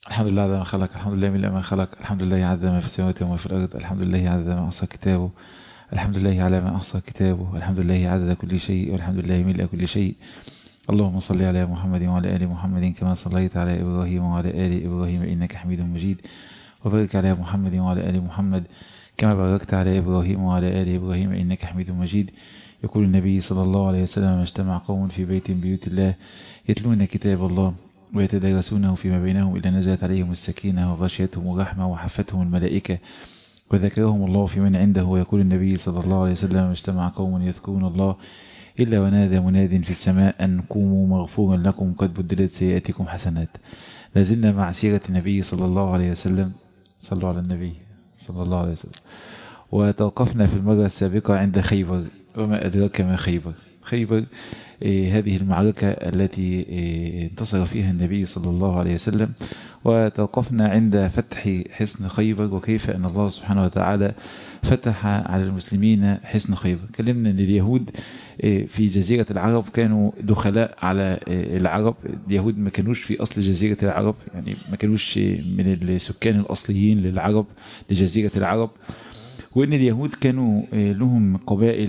الحمد لله عز ما خلق الحمد لله من ما خلق الحمد لله عز ما في السماوات وما في الأرض الحمد لله عز ما أحصى كتابه الحمد لله على ما أحصى كتابه الحمد لله عدد كل شيء والحمد لله ملء كل شيء اللهم صل على محمد وعلى آل محمد كما صليت على إبراهيم وعلى آل إبراهيم إنك حميد مجيد وبارك على محمد وعلى آل محمد كما باركت على إبراهيم وعلى آل إبراهيم إنك حميد مجيد يقول النبي صلى الله عليه وسلم ما اجتمع قوم في بيت من بيوت الله يتلون كتاب الله ويتدارسونه فيما بينهم إلا نزلت عليهم السكينة وغشيتهم الرحمة وحفتهم الملائكة وذكرهم الله في من عنده ويقول النبي صلى الله عليه وسلم اجتمع قوم يذكرون الله إلا ونادى مناد في السماء أن قوموا مغفورا لكم قد بدلت سيئاتكم حسنات لازلنا مع سيرة النبي صلى الله عليه وسلم صلوا على النبي صلى الله عليه وسلم وتوقفنا في المرة السابقة عند خيبر وما أدراك ما خيبر خيبر إيه هذه المعركة التي إيه انتصر فيها النبي صلى الله عليه وسلم وتوقفنا عند فتح حصن خيبر وكيف أن الله سبحانه وتعالى فتح على المسلمين حصن خيبر كلمنا أن اليهود إيه في جزيرة العرب كانوا دخلاء على العرب اليهود ما كانوش في أصل جزيرة العرب يعني ما كانوش من السكان الأصليين للعرب لجزيرة العرب وإن اليهود كانوا لهم قبائل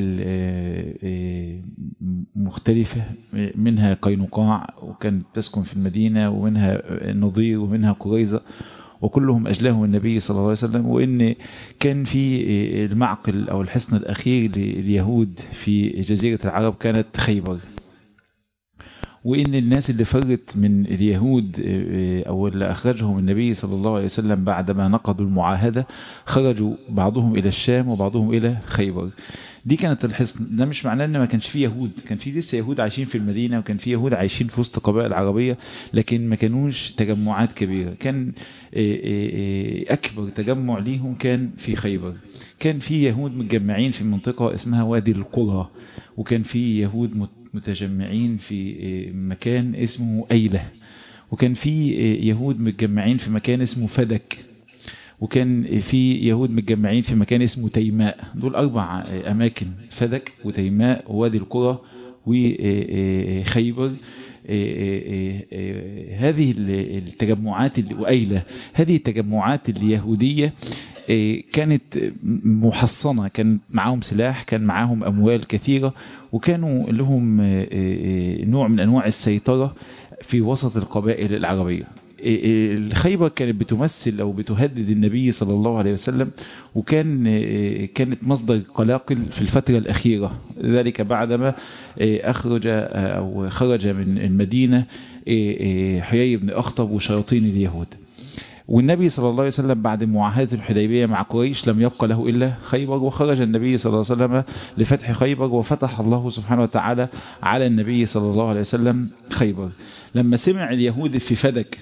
مختلفة منها قينقاع وكانت تسكن في المدينة ومنها نظير ومنها قريظة وكلهم أجلاهم النبي صلى الله عليه وسلم وإن كان في المعقل أو الحصن الأخير لليهود في جزيرة العرب كانت خيبر وإن الناس اللي فرت من اليهود أو اللي أخرجهم النبي صلى الله عليه وسلم بعدما نقضوا المعاهدة خرجوا بعضهم إلى الشام وبعضهم إلى خيبر دي كانت الحصن ده مش معناه ان ما كانش فيه يهود كان فيه لسه يهود عايشين في المدينة وكان فيه يهود عايشين في وسط قبائل عربية لكن ما كانوش تجمعات كبيرة كان أكبر تجمع ليهم كان في خيبر كان فيه يهود متجمعين في منطقة اسمها وادي القرى وكان فيه يهود متجمعين في مكان اسمه أيلة وكان في يهود متجمعين في مكان اسمه فدك وكان في يهود متجمعين في مكان اسمه تيماء دول أربع أماكن فدك وتيماء ووادي القرى وخيبر هذه التجمعات وأيلة هذه التجمعات اليهودية كانت محصنة كان معاهم سلاح كان معاهم أموال كثيرة وكانوا لهم نوع من أنواع السيطرة في وسط القبائل العربية الخيبة كانت بتمثل أو بتهدد النبي صلى الله عليه وسلم وكان كانت مصدر قلاقل في الفترة الأخيرة ذلك بعدما أخرج أو خرج من المدينة حيي بن أخطب وشياطين اليهود والنبي صلى الله عليه وسلم بعد معاهدة الحديبية مع قريش لم يبقى له إلا خيبر وخرج النبي صلى الله عليه وسلم لفتح خيبر وفتح الله سبحانه وتعالى على النبي صلى الله عليه وسلم خيبر لما سمع اليهود في فدك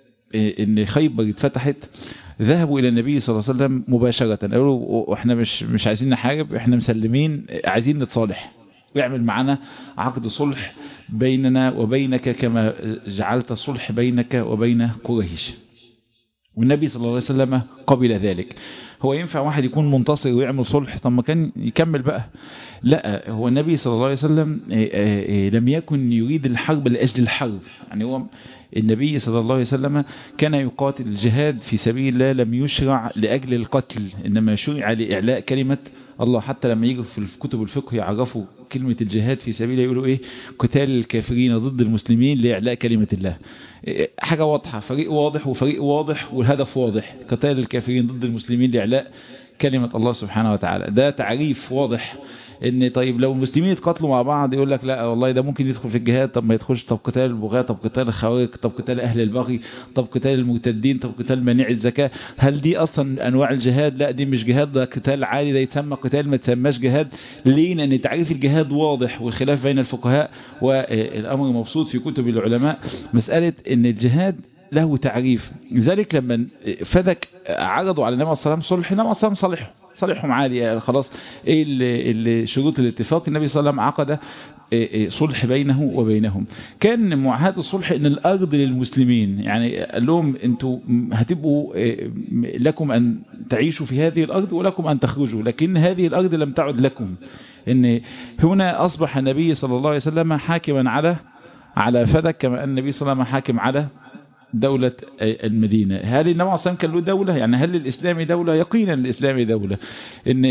ان خيبر اتفتحت ذهبوا الى النبي صلى الله عليه وسلم مباشرة قالوا احنا مش مش عايزين نحارب احنا مسلمين عايزين نتصالح ويعمل معنا عقد صلح بيننا وبينك كما جعلت صلح بينك وبين قريش والنبي صلى الله عليه وسلم قبل ذلك هو ينفع واحد يكون منتصر ويعمل صلح طب ما كان يكمل بقى لا هو النبي صلى الله عليه وسلم لم يكن يريد الحرب لأجل الحرب يعني هو النبي صلى الله عليه وسلم كان يقاتل الجهاد في سبيل الله لم يشرع لأجل القتل إنما شرع لإعلاء كلمة الله حتى لما يجوا في كتب الفقه يعرفوا كلمة الجهاد في سبيل الله يقولوا ايه قتال الكافرين ضد المسلمين لإعلاء كلمة الله حاجة واضحة فريق واضح وفريق واضح والهدف واضح قتال الكافرين ضد المسلمين لإعلاء كلمة الله سبحانه وتعالى ده تعريف واضح ان طيب لو المسلمين يتقاتلوا مع بعض يقول لك لا والله ده ممكن يدخل في الجهاد طب ما يدخلش طب قتال البغاة طب قتال الخوارق طب قتال اهل البغي طب قتال المرتدين طب قتال منيع الزكاة هل دي اصلا انواع الجهاد لا دي مش جهاد ده قتال عادي ده يتسمى قتال ما تسماش جهاد ليه لان تعريف الجهاد واضح والخلاف بين الفقهاء والامر مبسوط في كتب العلماء مسألة ان الجهاد له تعريف لذلك لما فدك عرضوا على النبي صلى الله عليه وسلم صلح النبي صلى الله عليه وسلم صالحه صالحهم عادي خلاص ايه اللي شروط الاتفاق النبي صلى الله عليه وسلم عقد صلح بينه وبينهم كان معاهده الصلح ان الارض للمسلمين يعني قال لهم انتوا هتبقوا لكم ان تعيشوا في هذه الارض ولكم ان تخرجوا لكن هذه الارض لم تعد لكم ان هنا اصبح النبي صلى الله عليه وسلم حاكما على على فدك كما ان النبي صلى الله عليه وسلم حاكم على دولة المدينة هل النبي عليه الصلاة كان له دولة يعني هل الإسلام دولة يقينا الإسلام دولة إن,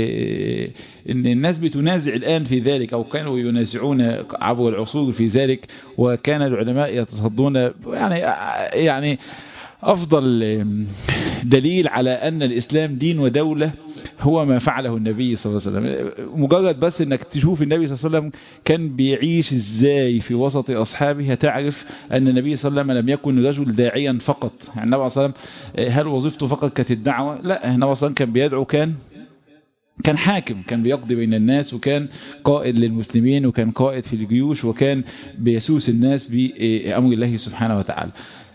إن الناس بتنازع الآن في ذلك أو كانوا ينازعون عبر العصور في ذلك وكان العلماء يتصدون يعني يعني أفضل دليل على أن الإسلام دين ودولة هو ما فعله النبي صلى الله عليه وسلم مجرد بس أنك تشوف النبي صلى الله عليه وسلم كان بيعيش إزاي في وسط أصحابه هتعرف أن النبي صلى الله عليه وسلم لم يكن رجل داعيا فقط يعني النبي صلى الله عليه وسلم هل وظيفته فقط كانت الدعوة لا النبي صلى الله عليه وسلم كان بيدعو كان كان حاكم كان بيقضي بين الناس وكان قائد للمسلمين وكان قائد في الجيوش وكان بيسوس الناس بأمر الله سبحانه وتعالى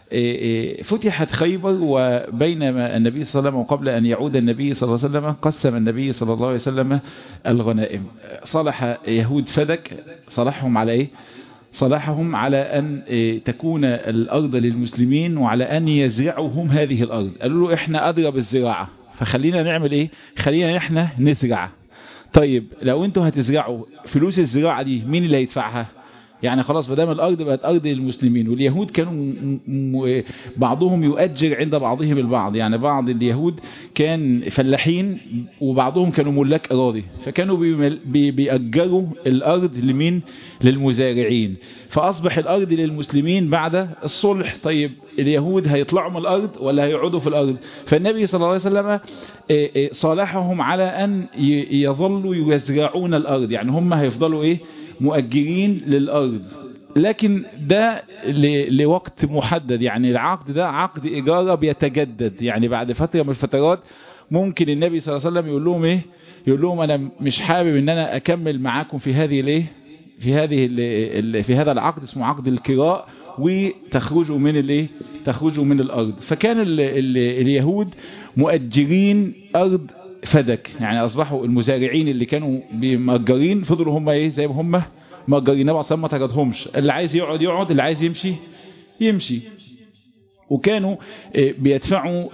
فتحت خيبر وبينما النبي صلى الله عليه وسلم وقبل أن يعود النبي صلى الله عليه وسلم قسم النبي صلى الله عليه وسلم الغنائم صلح يهود فدك صلحهم على إيه صلحهم على أن تكون الأرض للمسلمين وعلى أن يزرعوا هم هذه الأرض قالوا له إحنا أدرى بالزراعة فخلينا نعمل إيه خلينا إحنا نزرع طيب لو أنتوا هتزرعوا فلوس الزراعة دي مين اللي هيدفعها يعني خلاص ما دام الارض بقت ارض للمسلمين واليهود كانوا بعضهم يؤجر عند بعضهم البعض يعني بعض اليهود كان فلاحين وبعضهم كانوا ملاك اراضي فكانوا بيأجروا الارض لمين للمزارعين فاصبح الارض للمسلمين بعد الصلح طيب اليهود هيطلعوا من الارض ولا هيقعدوا في الارض فالنبي صلى الله عليه وسلم صالحهم على ان يظلوا يزرعون الارض يعني هم هيفضلوا ايه مؤجرين للأرض لكن ده لوقت محدد يعني العقد ده عقد إجارة بيتجدد يعني بعد فترة من الفترات ممكن النبي صلى الله عليه وسلم يقول لهم إيه يقول لهم أنا مش حابب إن أنا أكمل معاكم في هذه الإيه في هذه ال في هذا العقد اسمه عقد الكراء وتخرجوا من الايه تخرجوا من الارض فكان ال ال اليهود مؤجرين ارض فدك يعني اصبحوا المزارعين اللي كانوا مأجرين فضلوا هم ايه زي ما هم مأجرين نبع ما تجدهمش اللي عايز يقعد يقعد اللي عايز يمشي يمشي وكانوا بيدفعوا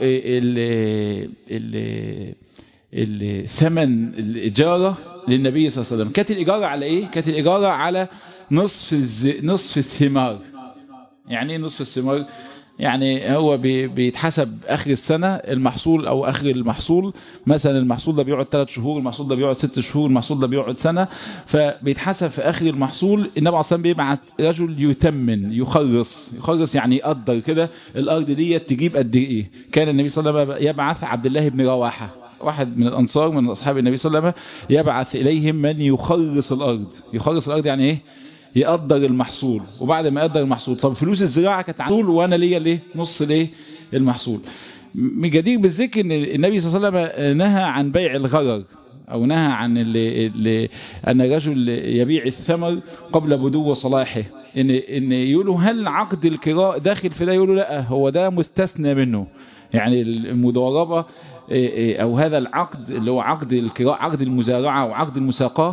الثمن الإجارة للنبي صلى الله عليه وسلم كانت الإجارة على إيه؟ كانت الإجارة على نصف نصف الثمار يعني ايه نصف الثمار يعني هو بيتحسب اخر السنة المحصول او اخر المحصول مثلا المحصول ده بيقعد 3 شهور المحصول ده بيقعد 6 شهور المحصول ده بيقعد سنة فبيتحسب في اخر المحصول النبي عليه الصلاه بيبعت رجل يتمن يخلص يخلص يعني يقدر كده الارض دي تجيب قد ايه كان النبي صلى الله عليه وسلم يبعث عبد الله بن رواحه واحد من الانصار من اصحاب النبي صلى الله عليه وسلم يبعث اليهم من يخلص الارض يخلص الارض يعني ايه يقدر المحصول وبعد ما يقدر المحصول طب فلوس الزراعة كانت محصول وانا ليا ليه نص ليه المحصول من جدير بالذكر ان النبي صلى الله عليه وسلم نهى عن بيع الغرر او نهى عن اللي اللي ان الرجل يبيع الثمر قبل بدو صلاحه ان ان يقولوا هل عقد الكراء داخل في ده يقولوا لا هو ده مستثنى منه يعني المضاربة او هذا العقد اللي هو عقد الكراء عقد المزارعة وعقد المساقاة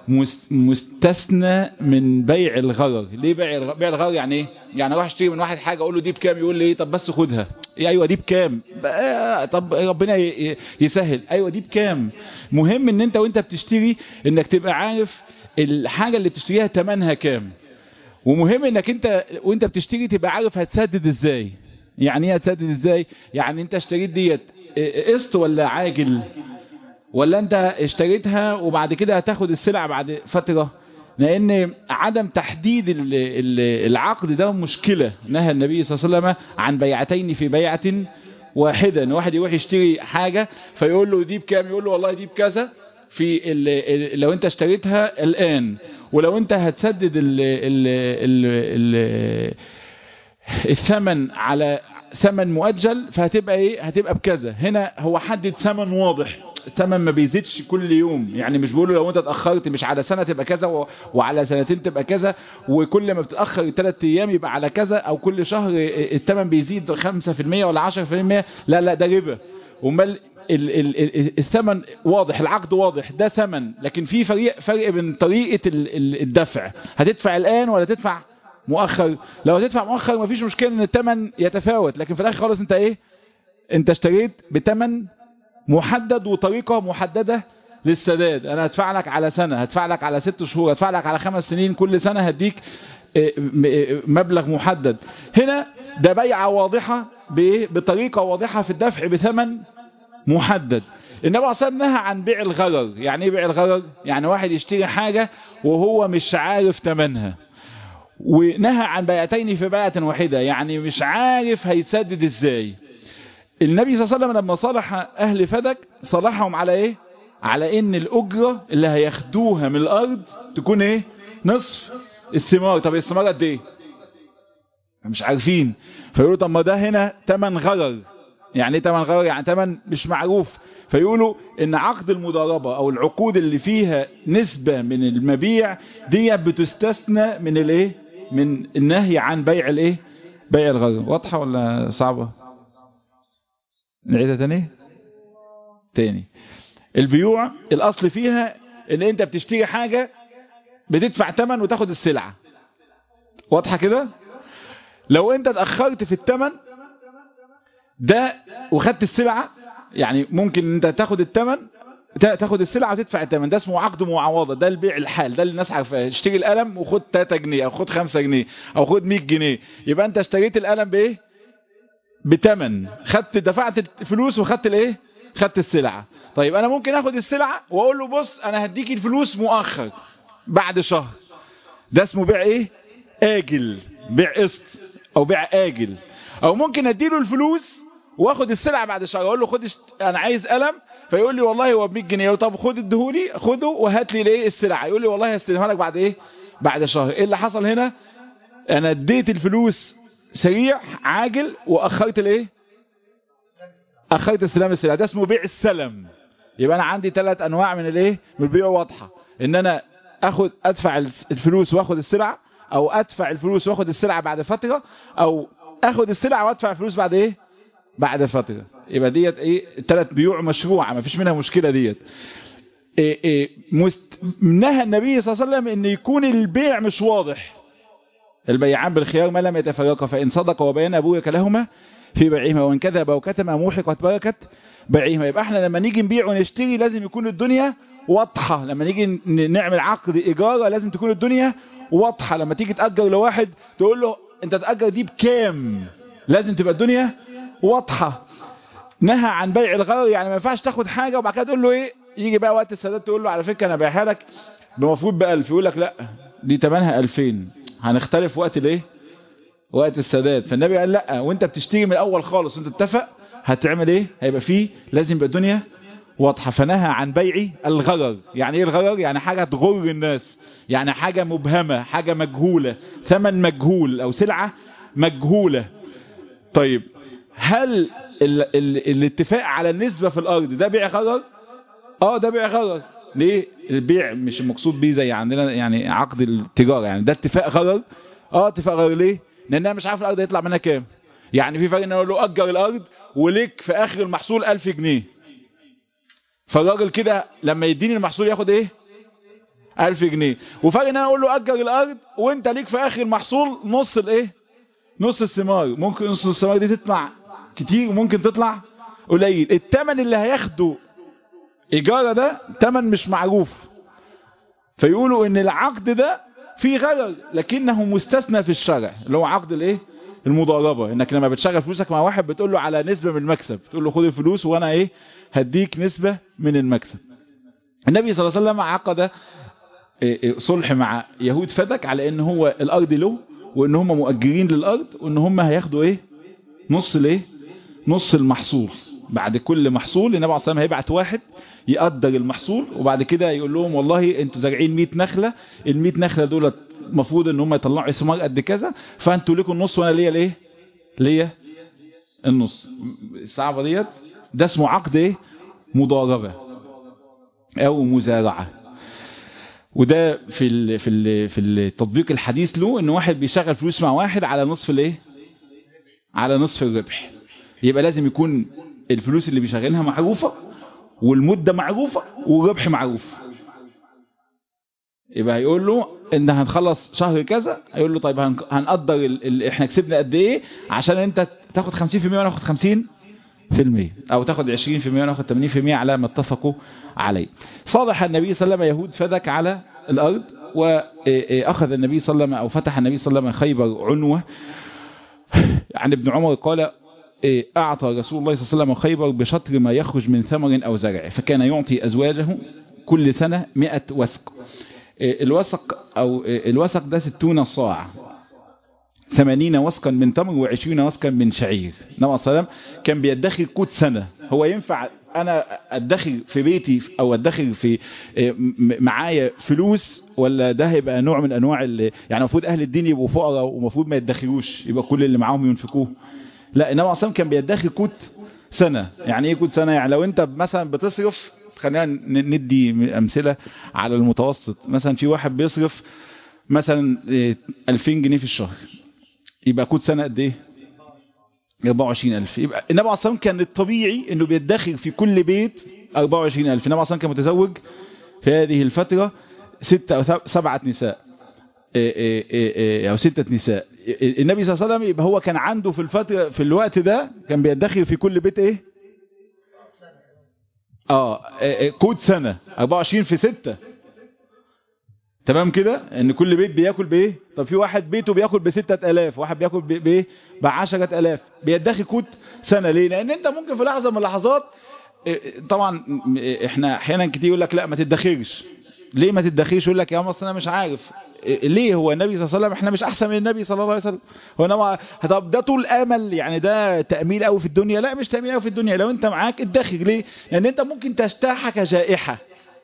مستثنى من بيع الغرر ليه بيع الغرر, بيع الغرر يعني ايه يعني اروح اشتري من واحد حاجة اقول له دي بكام يقول لي ايه طب بس خدها إيه ايوه دي بكام طب ربنا يسهل ايوه دي بكام مهم ان انت وانت بتشتري انك تبقى عارف الحاجة اللي بتشتريها تمنها كام ومهم انك انت وانت بتشتري تبقى عارف هتسدد ازاي يعني ايه هتسدد ازاي يعني انت اشتريت ديت قسط ولا عاجل ولا انت اشتريتها وبعد كده هتاخد السلع بعد فترة لان عدم تحديد العقد ده مشكلة نهى النبي صلى الله عليه وسلم عن بيعتين في بيعة واحدة ان واحد يروح يشتري حاجة فيقول له دي بكام يقول له والله دي بكذا في ال لو انت اشتريتها الان ولو انت هتسدد ال ال ال الثمن على ثمن مؤجل فهتبقى ايه هتبقى بكذا هنا هو حدد ثمن واضح الثمن ما بيزيدش كل يوم يعني مش بيقولوا لو انت اتاخرت مش على سنه تبقى كذا و... وعلى سنتين تبقى كذا وكل ما بتتاخر ثلاث ايام يبقى على كذا او كل شهر الثمن بيزيد 5% ولا 10% لا لا ده ربا امال ال ال ال الثمن واضح العقد واضح ده ثمن لكن في فرق فرق بين طريقه الدفع هتدفع الان ولا تدفع مؤخر لو هتدفع مؤخر مفيش مشكله ان الثمن يتفاوت لكن في الاخر خالص انت ايه انت اشتريت بثمن محدد وطريقة محددة للسداد انا هدفع لك على سنة هدفع لك على ست شهور هدفع لك على خمس سنين كل سنة هديك مبلغ محدد هنا ده بيعة واضحة بطريقة واضحة في الدفع بثمن محدد النبي صلى الله عليه وسلم نهى عن بيع الغرر يعني ايه بيع الغرر يعني واحد يشتري حاجة وهو مش عارف ثمنها ونهى عن بيعتين في بيعة واحدة يعني مش عارف هيسدد ازاي النبي صلى الله عليه وسلم لما صلح اهل فدك صلحهم على ايه على ان الاجرة اللي هياخدوها من الارض تكون ايه نصف الثمار طب الثمار قد ايه مش عارفين فيقولوا طب ما ده هنا تمن غرر يعني ايه تمن غرر يعني تمن مش معروف فيقولوا ان عقد المضاربة او العقود اللي فيها نسبة من المبيع دي بتستثنى من الايه من النهي عن بيع الايه بيع الغرر واضحة ولا صعبة نعيدها تاني تاني البيوع الاصل فيها ان انت بتشتري حاجة بتدفع تمن وتاخد السلعة واضحة كده لو انت اتأخرت في التمن ده وخدت السلعة يعني ممكن انت تاخد التمن تاخد السلعة وتدفع التمن ده اسمه عقد معاوضة ده البيع الحال ده اللي الناس عارفاه اشتري القلم وخد 3 جنيه او خد 5 جنيه او خد 100 جنيه يبقى انت اشتريت القلم بايه بتمن خدت دفعت الفلوس وخدت الايه خدت السلعة طيب انا ممكن اخد السلعة واقول له بص انا هديك الفلوس مؤخر بعد شهر ده اسمه بيع ايه اجل بيع قسط او بيع اجل او ممكن اديله الفلوس واخد السلعة بعد شهر اقول له خد انا عايز قلم فيقول لي والله هو ب 100 جنيه طب خد اديهولي خده وهات لي الايه السلعة يقول لي والله هستلمها لك بعد ايه بعد شهر ايه اللي حصل هنا انا اديت الفلوس سريع عاجل واخرت الايه اخرت استلام السلعة ده اسمه بيع السلم يبقى انا عندي ثلاث انواع من الايه من البيع واضحة ان انا اخد ادفع الفلوس واخد السلعة او ادفع الفلوس واخد السلعة بعد فترة او اخد السلعة وادفع الفلوس بعد ايه بعد فترة يبقى ديت ايه ثلاث بيوع مشروعة ما فيش منها مشكلة ديت إيه إيه مست... نهى النبي صلى الله عليه وسلم ان يكون البيع مش واضح البيعان بالخيار ما لم يتفرقا فان صدق وبين ابوك لهما في بيعهما وان كذب وكتم موحقت بركة بيعهما يبقى احنا لما نيجي نبيع ونشتري لازم يكون الدنيا واضحة لما نيجي نعمل عقد إيجار لازم تكون الدنيا واضحة لما تيجي تأجر لواحد تقول له انت تأجر دي بكام لازم تبقى الدنيا واضحة نهى عن بيع الغرر يعني ما ينفعش تاخد حاجة وبعد كده تقول له ايه يجي بقى وقت السداد تقول له على فكرة انا بايعها لك بمفروض ب 1000 يقول لك لا دي تمنها 2000 هنختلف وقت الايه وقت السداد فالنبي قال لا وانت بتشتري من الاول خالص وانت اتفق هتعمل ايه هيبقى فيه لازم يبقى الدنيا واضحة فنهى عن بيع الغرر يعني ايه الغرر يعني حاجة تغر الناس يعني حاجة مبهمة حاجة مجهولة ثمن مجهول او سلعة مجهولة طيب هل ال ال الاتفاق على النسبة في الارض ده بيع غرر اه ده بيع غرر ليه البيع مش المقصود بيه زي عندنا يعني عقد التجارة يعني ده اتفاق غرر اه اتفاق غرر ليه لان انا مش عارف الارض هيطلع منها كام يعني في فرق ان اقول له اجر الارض وليك في اخر المحصول 1000 جنيه فالراجل كده لما يديني المحصول ياخد ايه 1000 جنيه وفرق ان انا اقول له اجر الارض وانت ليك في اخر المحصول نص الايه نص الثمار ممكن نص الثمار دي تطلع كتير وممكن تطلع قليل الثمن اللي هياخده ايجاره ده ثمن مش معروف فيقولوا ان العقد ده فيه غرر لكنه مستثنى في الشرع اللي هو عقد الايه المضاربة انك لما بتشغل فلوسك مع واحد بتقول له على نسبة من المكسب تقول له خد الفلوس وانا ايه هديك نسبة من المكسب النبي صلى الله عليه وسلم عقد صلح مع يهود فدك على ان هو الارض له وان هم مؤجرين للارض وان هم هياخدوا ايه نص الايه نص المحصول بعد كل محصول النبي عليه الصلاه والسلام هيبعت واحد يقدر المحصول وبعد كده يقول لهم والله انتوا زارعين 100 نخله ال 100 نخله دولت المفروض ان هم يطلعوا ثمار قد كذا فانتوا لكم النص وانا ليا الايه ليا النص الصعبه ديت ده اسمه عقد ايه مضاربه او مزارعه وده في ال في ال في التطبيق الحديث له ان واحد بيشغل فلوس مع واحد على نصف الايه على نصف الربح يبقى لازم يكون الفلوس اللي بيشغلها معروفه والمده معروفه والربح معروف يبقى هيقول له ان هنخلص شهر كذا هيقول له طيب هنقدر ال... ال... احنا كسبنا قد ايه عشان انت تاخد 50% وانا اخد 50% او تاخد 20% وانا اخد 80% على ما اتفقوا عليه صالح النبي صلى الله عليه وسلم يهود فدك على الارض وأخذ النبي صلى الله عليه وسلم أو فتح النبي صلى الله عليه وسلم خيبر عنوة عن ابن عمر قال أعطى رسول الله صلى الله عليه وسلم خيبر بشطر ما يخرج من ثمر أو زرع فكان يعطي أزواجه كل سنة مئة وسق الوسق أو الوسق ده ستون صاع ثمانين وسقا من تمر وعشرين وسقا من شعير نبي صلى الله عليه وسلم كان بيدخر كود سنة هو ينفع أنا أدخر في بيتي أو أدخر في معايا فلوس ولا ده هيبقى نوع من أنواع اللي يعني المفروض أهل الدين يبقوا فقراء ومفروض ما يدخروش يبقى كل اللي معاهم ينفقوه لا النبي صلى الله عليه وسلم كان بيدخر كود سنة يعني ايه كود سنة يعني لو انت مثلا بتصرف خلينا ندي أمثلة على المتوسط مثلا في واحد بيصرف مثلا 2000 جنيه في الشهر يبقى كود سنة قد ايه 24000 يبقى النبي عليه الصلاه كان الطبيعي انه بيدخر في كل بيت 24000 النبي عليه كان متزوج في هذه الفترة ستة أو سبعة نساء أو ستة نساء النبي صلى الله عليه وسلم يبقى هو كان عنده في الفترة في الوقت ده كان بيدخر في كل بيت ايه اه كود سنة 24 في 6 تمام كده ان كل بيت بياكل بايه طب في واحد بيته بياكل ب 6000 واحد بياكل بايه ب 10000 بيدخي كود سنة ليه لان انت ممكن في لحظة من اللحظات طبعا احنا احيانا كتير يقول لك لا ما تدخرش ليه ما تدخرش يقول لك يا مصر انا مش عارف ليه هو النبي صلى الله عليه وسلم احنا مش احسن من النبي صلى الله عليه وسلم هو انما طب ده طول امل يعني ده تاميل قوي في الدنيا لا مش تاميل قوي في الدنيا لو انت معاك ادخر ليه لان انت ممكن تجتاح كجائحه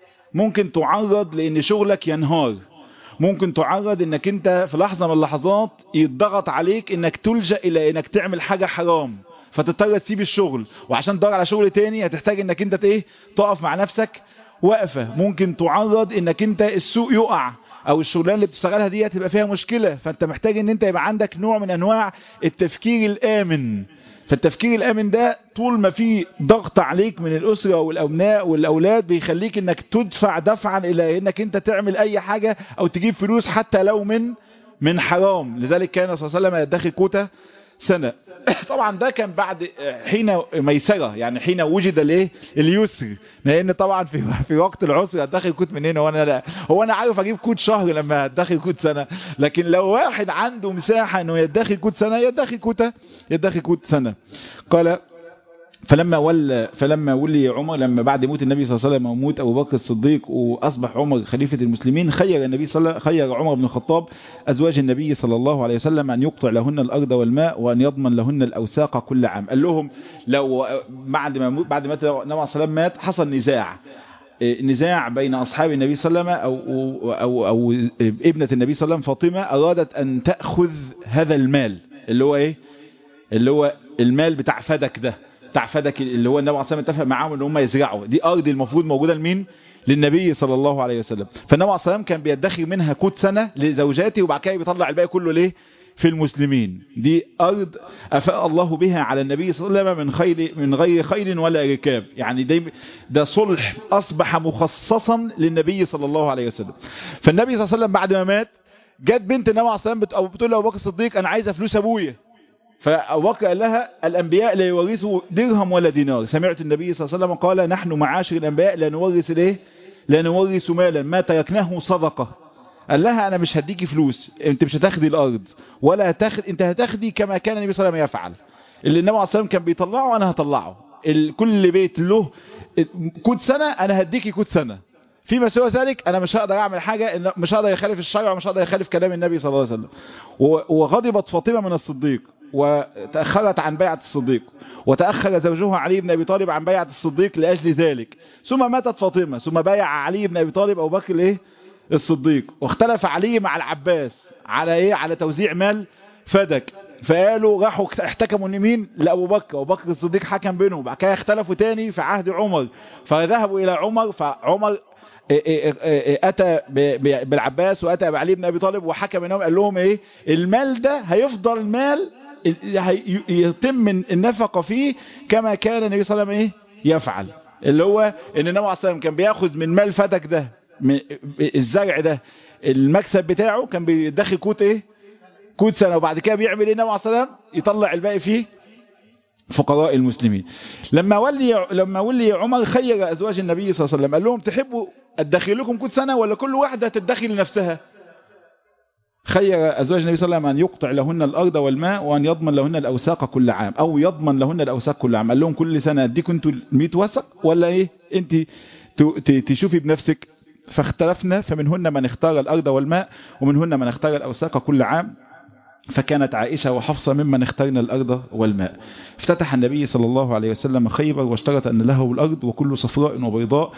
ممكن تعرض لان شغلك ينهار ممكن تعرض انك انت في لحظه من اللحظات يتضغط عليك انك تلجا الى انك تعمل حاجه حرام فتضطر تسيب الشغل وعشان تدور على شغل تاني هتحتاج انك انت ايه تقف مع نفسك وقفه ممكن تعرض انك انت السوق يقع او الشغلانه اللي بتشتغلها دي هتبقى فيها مشكلة فانت محتاج ان انت يبقى عندك نوع من انواع التفكير الامن فالتفكير الامن ده طول ما في ضغط عليك من الاسرة والابناء والاولاد بيخليك انك تدفع دفعا الى انك انت تعمل اي حاجة او تجيب فلوس حتى لو من من حرام لذلك كان صلى الله عليه وسلم يدخل كوتا سنة طبعا ده كان بعد حين ميسرة يعني حين وجد الايه اليسر لان طبعا في في وقت العسر هتدخل كوت منين هو انا لا هو انا عارف اجيب كوت شهر لما هتدخل كوت سنة لكن لو واحد عنده مساحة انه يدخل كوت سنة يدخل كوتا يدخل كوت سنة قال فلما ولى فلما ولي عمر لما بعد موت النبي صلى الله عليه وسلم وموت ابو بكر الصديق واصبح عمر خليفه المسلمين خير النبي صلى خير عمر بن الخطاب ازواج النبي صلى الله عليه وسلم ان يقطع لهن الارض والماء وان يضمن لهن الاوساق كل عام قال لهم لو بعد ما بعد ما النبي صلى الله عليه وسلم مات حصل نزاع نزاع بين أصحاب النبي صلى الله عليه وسلم أو, أو, أو ابنة النبي صلى الله عليه وسلم فاطمة أرادت أن تأخذ هذا المال اللي هو إيه اللي هو المال بتاع فدك ده بتاع فدك اللي هو النبي عليه الصلاه اتفق معاهم ان هم يزرعوا دي ارض المفروض موجوده لمين للنبي صلى الله عليه وسلم فالنبي عليه الصلاه كان بيدخر منها كود سنه لزوجاته وبعد كده بيطلع الباقي كله ليه في المسلمين دي ارض افاء الله بها على النبي صلى الله عليه وسلم من خير من غير خيل ولا ركاب يعني ده ده صلح اصبح مخصصا للنبي صلى الله عليه وسلم فالنبي صلى الله عليه وسلم بعد ما مات جت بنت النبي عليه الصلاه والسلام بتقول لابو بكر الصديق انا عايزه فلوس ابويا فأبو بكر قال لها الأنبياء لا يورثوا درهم ولا دينار سمعت النبي صلى الله عليه وسلم قال نحن معاشر الأنبياء لا نورث الايه لا نورث مالا ما تركناه صدقة قال لها أنا مش هديكي فلوس أنت مش هتاخدي الأرض ولا هتاخد أنت هتاخدي كما كان النبي صلى الله عليه وسلم يفعل اللي النبي عليه الصلاة والسلام كان بيطلعه أنا هطلعه كل بيت له كود سنة أنا هديكي كود سنة فيما سوى ذلك انا مش هقدر اعمل حاجة مش هقدر يخالف الشرع ومش هقدر يخالف كلام النبي صلى الله عليه وسلم وغضبت فاطمة من الصديق وتأخرت عن بيعة الصديق وتأخر زوجها علي بن أبي طالب عن بيعة الصديق لأجل ذلك ثم ماتت فاطمة ثم بايع علي بن أبي طالب أبو بكر إيه الصديق واختلف علي مع العباس على إيه على توزيع مال فدك فقالوا راحوا احتكموا لمين لأبو بكر أبو بكر الصديق حكم بينهم بعد كده اختلفوا تاني في عهد عمر فذهبوا إلى عمر فعمر اتى بالعباس واتى بعلي بن ابي طالب وحكم بينهم قال لهم ايه المال ده هيفضل مال يتم النفقه فيه كما كان النبي صلى الله عليه وسلم ايه يفعل اللي هو ان النبي عليه الصلاه كان بياخذ من مال فدك ده الزرع ده المكسب بتاعه كان بيدخل كوت ايه كوت سنه وبعد كده بيعمل ايه النبي عليه الصلاه يطلع الباقي فيه فقراء المسلمين لما ولي لما ولي عمر خير ازواج النبي صلى الله عليه وسلم قال لهم تحبوا ادخر لكم كل سنة ولا كل واحدة تدخر لنفسها خير أزواج النبي صلى الله عليه وسلم أن يقطع لهن الأرض والماء وأن يضمن لهن الأوساق كل عام أو يضمن لهن الأوساق كل عام قال لهم كل سنة أديكم أنتوا 100 وسق ولا إيه أنت تشوفي بنفسك فاختلفنا فمنهن من اختار الأرض والماء ومنهن من اختار الأوساق كل عام فكانت عائشة وحفصة ممن اخترنا الأرض والماء افتتح النبي صلى الله عليه وسلم خيبر واشترط أن له الأرض وكل صفراء وبيضاء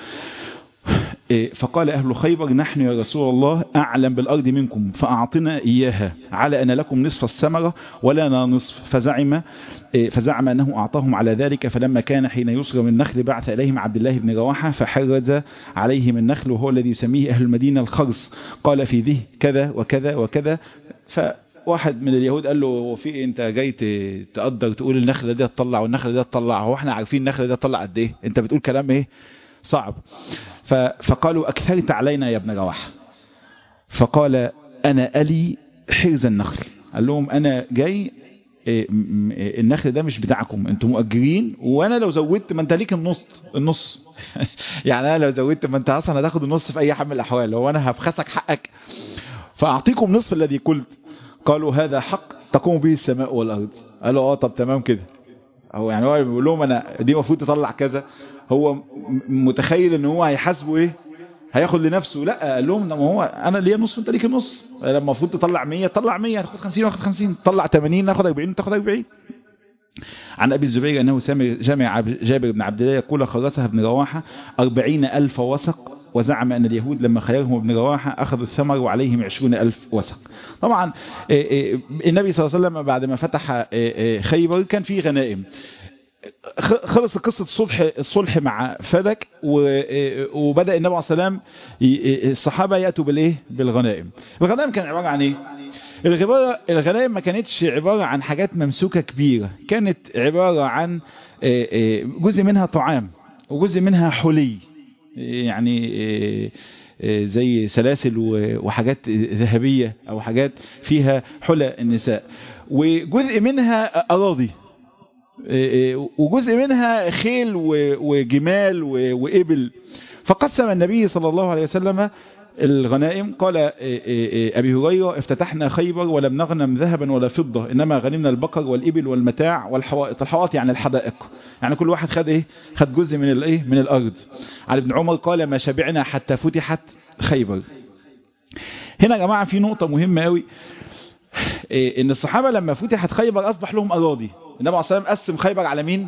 فقال أهل خيبر نحن يا رسول الله أعلم بالأرض منكم فأعطنا إياها على أن لكم نصف الثمرة ولنا نصف فزعم فزعم أنه أعطاهم على ذلك فلما كان حين يسر من النخل بعث إليهم عبد الله بن رواحة فحرز عليهم النخل وهو الذي يسميه أهل المدينة الخرص قال في ذه كذا وكذا وكذا فواحد من اليهود قال له هو في انت جاي تقدر تقول النخلة دي تطلع والنخلة دي تطلع هو احنا عارفين النخلة دي تطلع قد ايه انت بتقول كلام ايه صعب فقالوا أكثرت علينا يا ابن رواحة فقال أنا ألي حرز النخل قال لهم أنا جاي النخل ده مش بتاعكم انتم مؤجرين وانا لو زودت ما انت ليك النص النص يعني انا لو زودت ما انت اصلا هتاخد النص في اي حال من الاحوال هو انا هفخسك حقك فاعطيكم نصف الذي قلت قالوا هذا حق تقوم به السماء والارض قالوا اه طب تمام كده هو يعني هو بيقول لهم انا دي المفروض تطلع كذا هو متخيل ان هو هيحاسبه ايه هياخد لنفسه لا قال لهم ما هو انا ليا نص وانت ليك النص لما المفروض تطلع 100 طلع 100 هتاخد 50 واخد 50 طلع 80 ناخد 40 تاخد 40 عن أبي الزبير أنه جامع جابر بن عبد الله يقول خرسها ابن رواحة أربعين ألف وسق وزعم أن اليهود لما خيرهم ابن رواحة أخذوا الثمر وعليهم عشرون ألف وسق طبعا النبي صلى الله عليه وسلم بعد ما فتح خيبر كان فيه غنائم خلص قصة الصلح الصلح مع فدك وبدأ النبي عليه السلام الصحابة يأتوا بالايه بالغنائم الغنائم كان عبارة عن ايه الغنائم ما كانتش عبارة عن حاجات ممسوكة كبيرة كانت عبارة عن جزء منها طعام وجزء منها حلي يعني زي سلاسل وحاجات ذهبية او حاجات فيها حلى النساء وجزء منها أراضي وجزء منها خيل وجمال وإبل فقسم النبي صلى الله عليه وسلم الغنائم قال أبي هريرة افتتحنا خيبر ولم نغنم ذهبا ولا فضة إنما غنمنا البقر والإبل والمتاع والحوائط الحوائط يعني الحدائق يعني كل واحد خد إيه خد جزء من الإيه من الأرض علي ابن عمر قال ما شبعنا حتى فتحت خيبر هنا يا جماعة في نقطة مهمة قوي إن الصحابة لما فتحت خيبر أصبح لهم أراضي النبي عليه الصلاة والسلام قسم خيبر على مين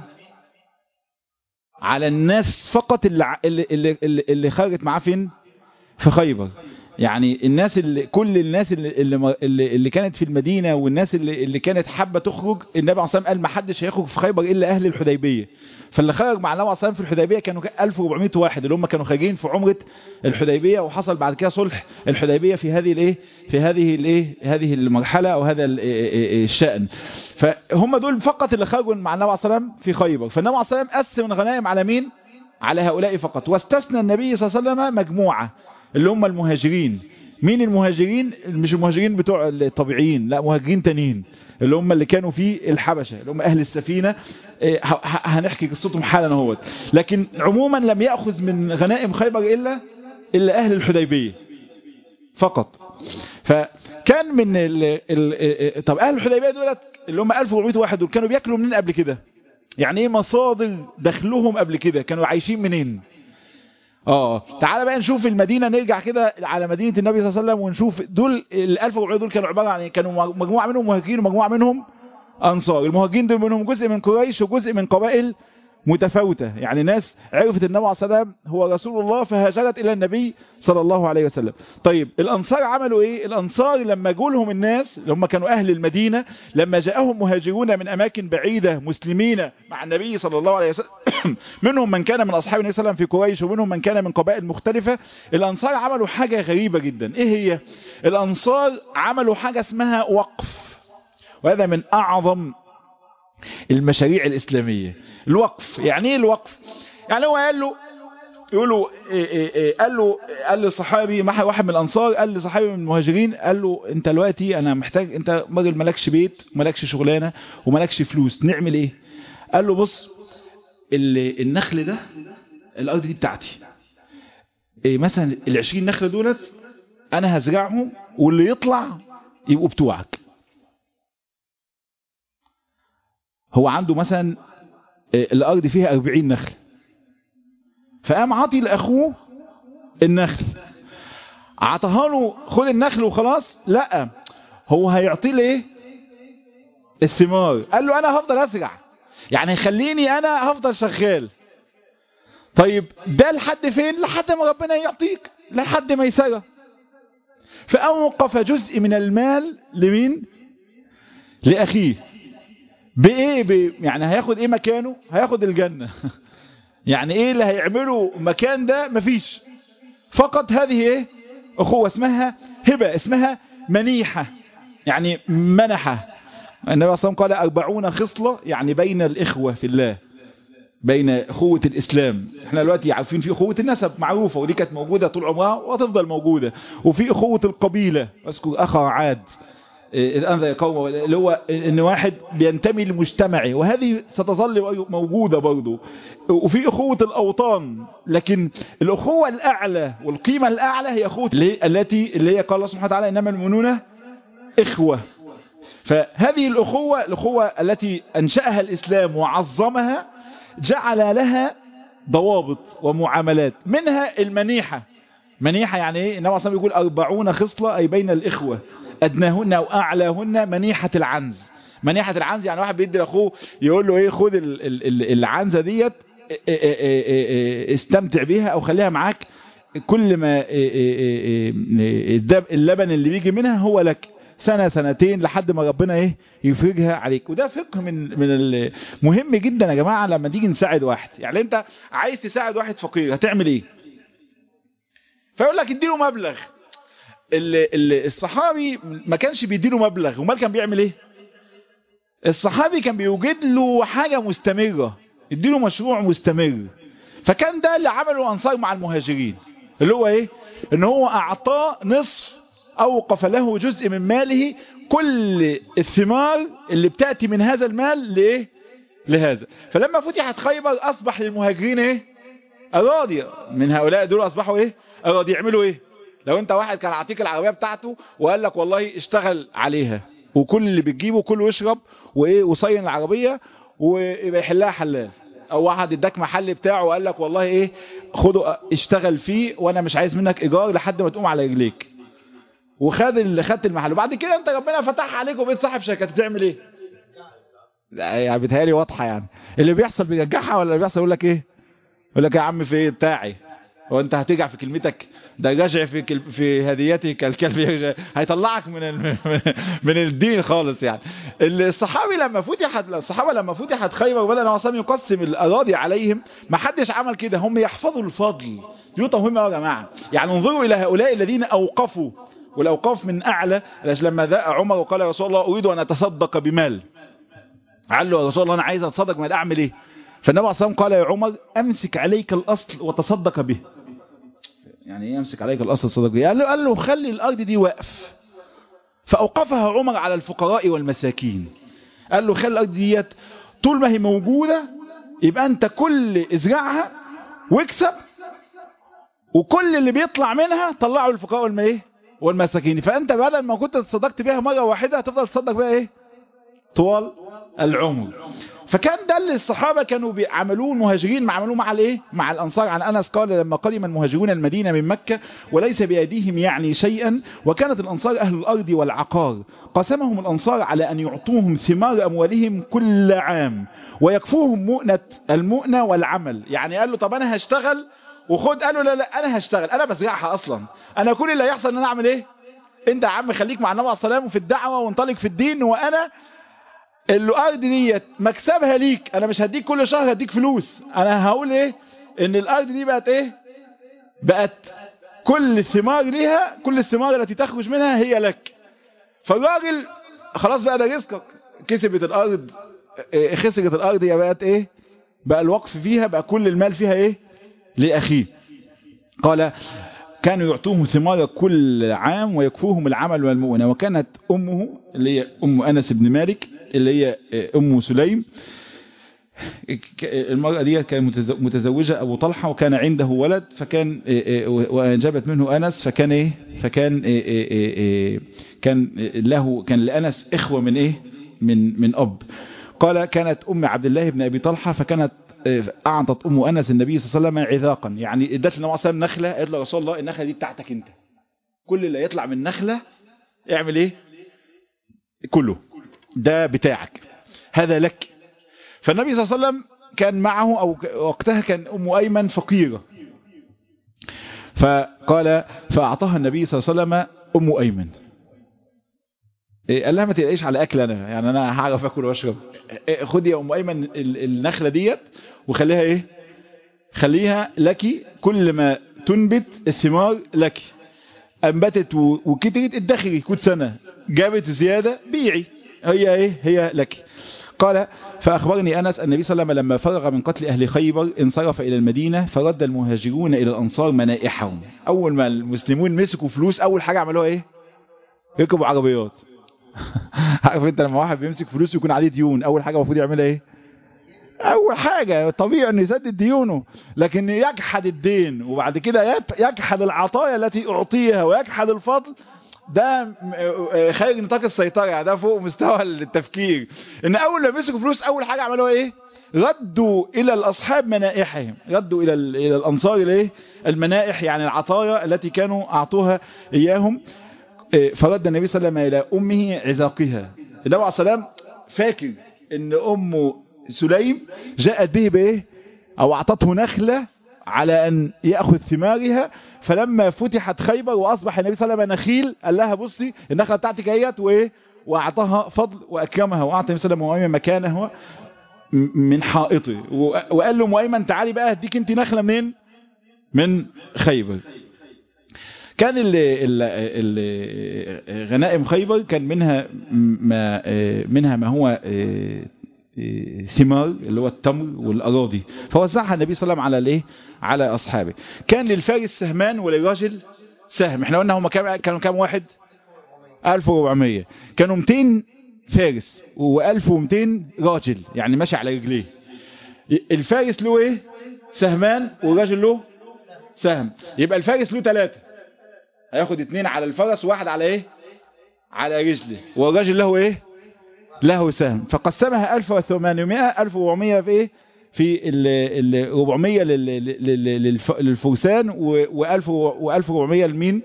على الناس فقط اللي, اللي, اللي, اللي خرجت معاه فين في خيبر يعني الناس اللي كل الناس اللي, اللي, اللي كانت في المدينة والناس اللي, اللي كانت حابة تخرج النبي عليه الصلاة والسلام قال ما حدش هيخرج في خيبر إلا أهل الحديبية فاللي خرج مع النبي عليه الصلاة والسلام في الحديبية كانوا 1400 واحد اللي هم كانوا خارجين في عمرة الحديبية وحصل بعد كده صلح الحديبية في هذه الايه في هذه الايه هذه المرحلة او هذا الشأن فهم دول فقط اللي خرجوا مع النبي عليه الصلاة والسلام في خيبر فالنبي عليه الصلاة والسلام قسم الغنائم على مين على هؤلاء فقط واستثنى النبي صلى الله عليه وسلم مجموعة اللي هم المهاجرين مين المهاجرين مش المهاجرين بتوع الطبيعيين لا مهاجرين تانيين اللي هم اللي كانوا في الحبشة اللي هم أهل السفينة هنحكي قصتهم حالا اهوت لكن عموما لم يأخذ من غنائم خيبر إلا إلا أهل الحديبية فقط فكان من ال ال طب أهل الحديبية دولت اللي هم 1400 واحد دول كانوا بياكلوا منين قبل كده يعني ايه مصادر دخلهم قبل كده كانوا عايشين منين اه تعال بقى نشوف المدينة نرجع كده على مدينة النبي صلى الله عليه وسلم ونشوف دول ال 1400 دول كانوا عبارة عن كانوا مجموعة منهم مهاجرين ومجموعة منهم أنصار المهاجرين دول منهم جزء من قريش وجزء من قبائل متفاوتة يعني ناس عرفت النبي عليه السلام هو رسول الله فهاجرت إلى النبي صلى الله عليه وسلم طيب الأنصار عملوا إيه الأنصار لما جولهم الناس اللي هم كانوا أهل المدينة لما جاءهم مهاجرون من أماكن بعيدة مسلمين مع النبي صلى الله عليه وسلم منهم من كان من أصحاب النبي صلى الله عليه وسلم في قريش ومنهم من كان من قبائل مختلفة الأنصار عملوا حاجة غريبة جدا إيه هي الأنصار عملوا حاجة اسمها وقف وهذا من أعظم المشاريع الإسلامية الوقف يعني ايه الوقف يعني هو قال له يقولوا إيه إيه إيه قال له قال للصحابي واحد من الانصار قال لصحابي من المهاجرين قال له انت دلوقتي انا محتاج انت راجل مالكش بيت ومالكش شغلانه ومالكش فلوس نعمل ايه قال له بص النخل ده الارض دي بتاعتي إيه مثلا العشرين نخلة دولت انا هزرعهم واللي يطلع يبقوا بتوعك هو عنده مثلا الارض فيها أربعين نخل فقام عاطي لاخوه النخل عطاها له خد النخل وخلاص لا هو هيعطيه له ايه الثمار قال له انا هفضل ازرع يعني خليني انا هفضل شغال طيب ده لحد فين لحد ما ربنا يعطيك لحد ما يسرى فأوقف جزء من المال لمين لأخيه بإيه ب... يعني هياخد إيه مكانه هياخد الجنة يعني إيه اللي هيعمله مكان ده مفيش فقط هذه إيه أخوة اسمها هبة اسمها منيحة يعني منحة النبي صلى الله عليه وسلم قال أربعون خصلة يعني بين الإخوة في الله بين أخوة الإسلام احنا دلوقتي عارفين في أخوة النسب معروفة ودي كانت موجودة طول عمرها وهتفضل موجودة وفي أخوة القبيلة أذكر أخا عاد إذ أنذر قومه اللي هو إن واحد بينتمي لمجتمعه وهذه ستظل موجودة برضه وفي أخوة الأوطان لكن الأخوة الأعلى والقيمة الأعلى هي أخوة التي اللي هي قال الله سبحانه وتعالى إنما المؤمنون إخوة فهذه الأخوة الأخوة التي أنشأها الإسلام وعظمها جعل لها ضوابط ومعاملات منها المنيحة منيحة يعني ايه النبي صلى الله يقول أربعون خصلة أي بين الإخوة أدناهن أو أعلاهن منيحة العنز منيحة العنز يعني واحد بيدي لأخوه يقول له ايه خد العنزة ديت استمتع بيها أو خليها معاك كل ما اللبن اللي بيجي منها هو لك سنة سنتين لحد ما ربنا ايه يفرجها عليك وده فقه من من مهم جدا يا جماعة لما نيجي نساعد واحد يعني انت عايز تساعد واحد فقير هتعمل ايه فيقول لك اديله مبلغ الصحابي ما كانش بيديله مبلغ امال كان بيعمل ايه الصحابي كان بيوجد له حاجة مستمرة اديله مشروع مستمر فكان ده اللي عمله انصار مع المهاجرين اللي هو ايه ان هو اعطاه نصف اوقف له جزء من ماله كل الثمار اللي بتأتي من هذا المال لايه لهذا فلما فتحت خيبر اصبح للمهاجرين ايه اراضي من هؤلاء دول اصبحوا ايه اراضي يعملوا ايه لو انت واحد كان عطيك العربية بتاعته وقال لك والله اشتغل عليها وكل اللي بتجيبه كله يشرب وايه وصين العربية ويبقى يحلها حلال او واحد اداك محل بتاعه وقال لك والله ايه خده اشتغل فيه وانا مش عايز منك ايجار لحد ما تقوم على رجليك وخد اللي خدت المحل وبعد كده انت ربنا فتح عليك وبقيت صاحب شركه تعمل ايه يعني بيتهيألي واضحه يعني اللي بيحصل بيرجعها ولا اللي بيحصل يقول لك ايه يقول لك يا عم في ايه بتاعي هو انت هترجع في كلمتك ده رجع في كل... في هديتك كالكلب هيطلعك من ال... من الدين خالص يعني الصحابي لما فتحت الصحابه لما فتحت خيبر وبدا النبي صلى يقسم الاراضي عليهم ما حدش عمل كده هم يحفظوا الفضل دي نقطه مهمه قوي يا جماعه يعني انظروا الى هؤلاء الذين اوقفوا والأوقاف من أعلى لما ذاء عمر وقال يا رسول الله أريد أن أتصدق بمال قال له يا رسول الله أنا عايز أتصدق مال أعمل إيه فالنبي عليه الصلاة قال يا عمر أمسك عليك الأصل وتصدق به يعني إيه أمسك عليك الأصل وتصدق به قال له, قال له خلي الأرض دي وقف فأوقفها عمر على الفقراء والمساكين قال له خلي الأرض ديت طول ما هي موجودة يبقى أنت كل ازرعها واكسب وكل اللي بيطلع منها طلعه للفقراء والمايه والمساكين فانت بدل ما كنت تصدقت بيها مرة واحدة هتفضل تصدق بيها ايه طوال العمر فكان ده اللي الصحابة كانوا بيعملوه المهاجرين ما عملوه مع الايه مع الانصار عن انس قال لما قدم المهاجرون المدينة من مكة وليس بأيديهم يعني شيئا وكانت الانصار اهل الارض والعقار قسمهم الانصار على ان يعطوهم ثمار اموالهم كل عام ويكفوهم مؤنة المؤنة والعمل يعني قال له طب انا هشتغل وخد قالوا لا لا انا هشتغل انا بزرعها اصلا انا كل اللي هيحصل ان انا اعمل ايه انت يا عم خليك مع النبي عليه الصلاه والسلام وفي الدعوه وانطلق في الدين وانا الارض ديت مكسبها ليك انا مش هديك كل شهر هديك فلوس انا هقول ايه ان الارض دي بقت ايه بقت كل الثمار ليها كل الثمار التي تخرج منها هي لك فالراجل خلاص بقى ده رزقك كسبت الارض خسرت الارض هي بقت ايه بقى الوقف فيها بقى كل المال فيها ايه لأخيه قال كانوا يعطوه ثمار كل عام ويكفوهم العمل والمؤونة وكانت أمه اللي هي أم أنس بن مالك اللي هي أم سليم المرأة دي كانت متزوجة أبو طلحة وكان عنده ولد فكان وأنجبت منه أنس فكان إيه فكان إيه إيه إيه كان له كان لأنس إخوة من إيه من من أب قال كانت أم عبد الله بن أبي طلحة فكانت أعطت أم أنس النبي صلى الله عليه وسلم عذاقا يعني ادت لنا وسلم نخلة قالت له رسول الله النخلة دي بتاعتك أنت كل اللي يطلع من نخلة اعمل إيه كله ده بتاعك هذا لك فالنبي صلى الله عليه وسلم كان معه أو وقتها كان أم أيمن فقيرة فقال فأعطاها النبي صلى الله عليه وسلم أم أيمن قال لها ما تلاقيش على أكل أنا يعني أنا هعرف أكل وأشرب خدي يا أم أيمن النخلة ديت وخليها إيه خليها لك كل ما تنبت الثمار لك أنبتت وكترت ادخري كل سنة جابت زيادة بيعي هي إيه هي لك قال فأخبرني أنس النبي صلى الله عليه وسلم لما فرغ من قتل أهل خيبر انصرف إلى المدينة فرد المهاجرون إلى الأنصار منائحهم أول ما المسلمون مسكوا فلوس أول حاجة عملوها إيه يركبوا عربيات عارف انت لما واحد بيمسك فلوس يكون عليه ديون أول حاجة المفروض يعملها إيه أول حاجة طبيعي أنه يسدد ديونه لكن يجحد الدين وبعد كده يجحد العطايا التي أعطيها ويجحد الفضل ده خارج نطاق السيطرة يعني ده فوق مستوى التفكير ان اول ما مسكوا فلوس اول حاجة عملوها ايه ردوا الى الاصحاب منائحهم ردوا الى الى الانصار الايه المنائح يعني العطايا التي كانوا اعطوها اياهم فرد النبي صلى الله عليه وسلم الى امه عزاقها النبي عليه السلام فاكر ان ام سليم جاءت به بايه او اعطته نخلة على ان يأخذ ثمارها فلما فتحت خيبر واصبح النبي صلى الله عليه وسلم نخيل قال لها بصي النخله بتاعتك اهيت وايه واعطاها فضل واكرمها واعطى النبي صلى الله عليه وسلم مكانه من حائطه وقال له مؤيمن تعالي بقى هديك انت نخله منين من خيبر كان غنائم خيبر كان منها ما منها ما هو ثمار اللي هو التمر والأراضي فوزعها النبي صلى الله عليه وسلم على الايه على أصحابه كان للفارس سهمان وللراجل سهم احنا قلنا هم كام كانوا كام واحد 1400 كانوا 200 فارس و1200 راجل يعني ماشي على رجليه الفارس له ايه سهمان والراجل له سهم يبقى الفارس له ثلاثة هياخد اتنين على الفرس وواحد على ايه على رجله والراجل له ايه له سهم فقسمها 1800 1400 في ايه في ال 400 للفرسان و1400 لمين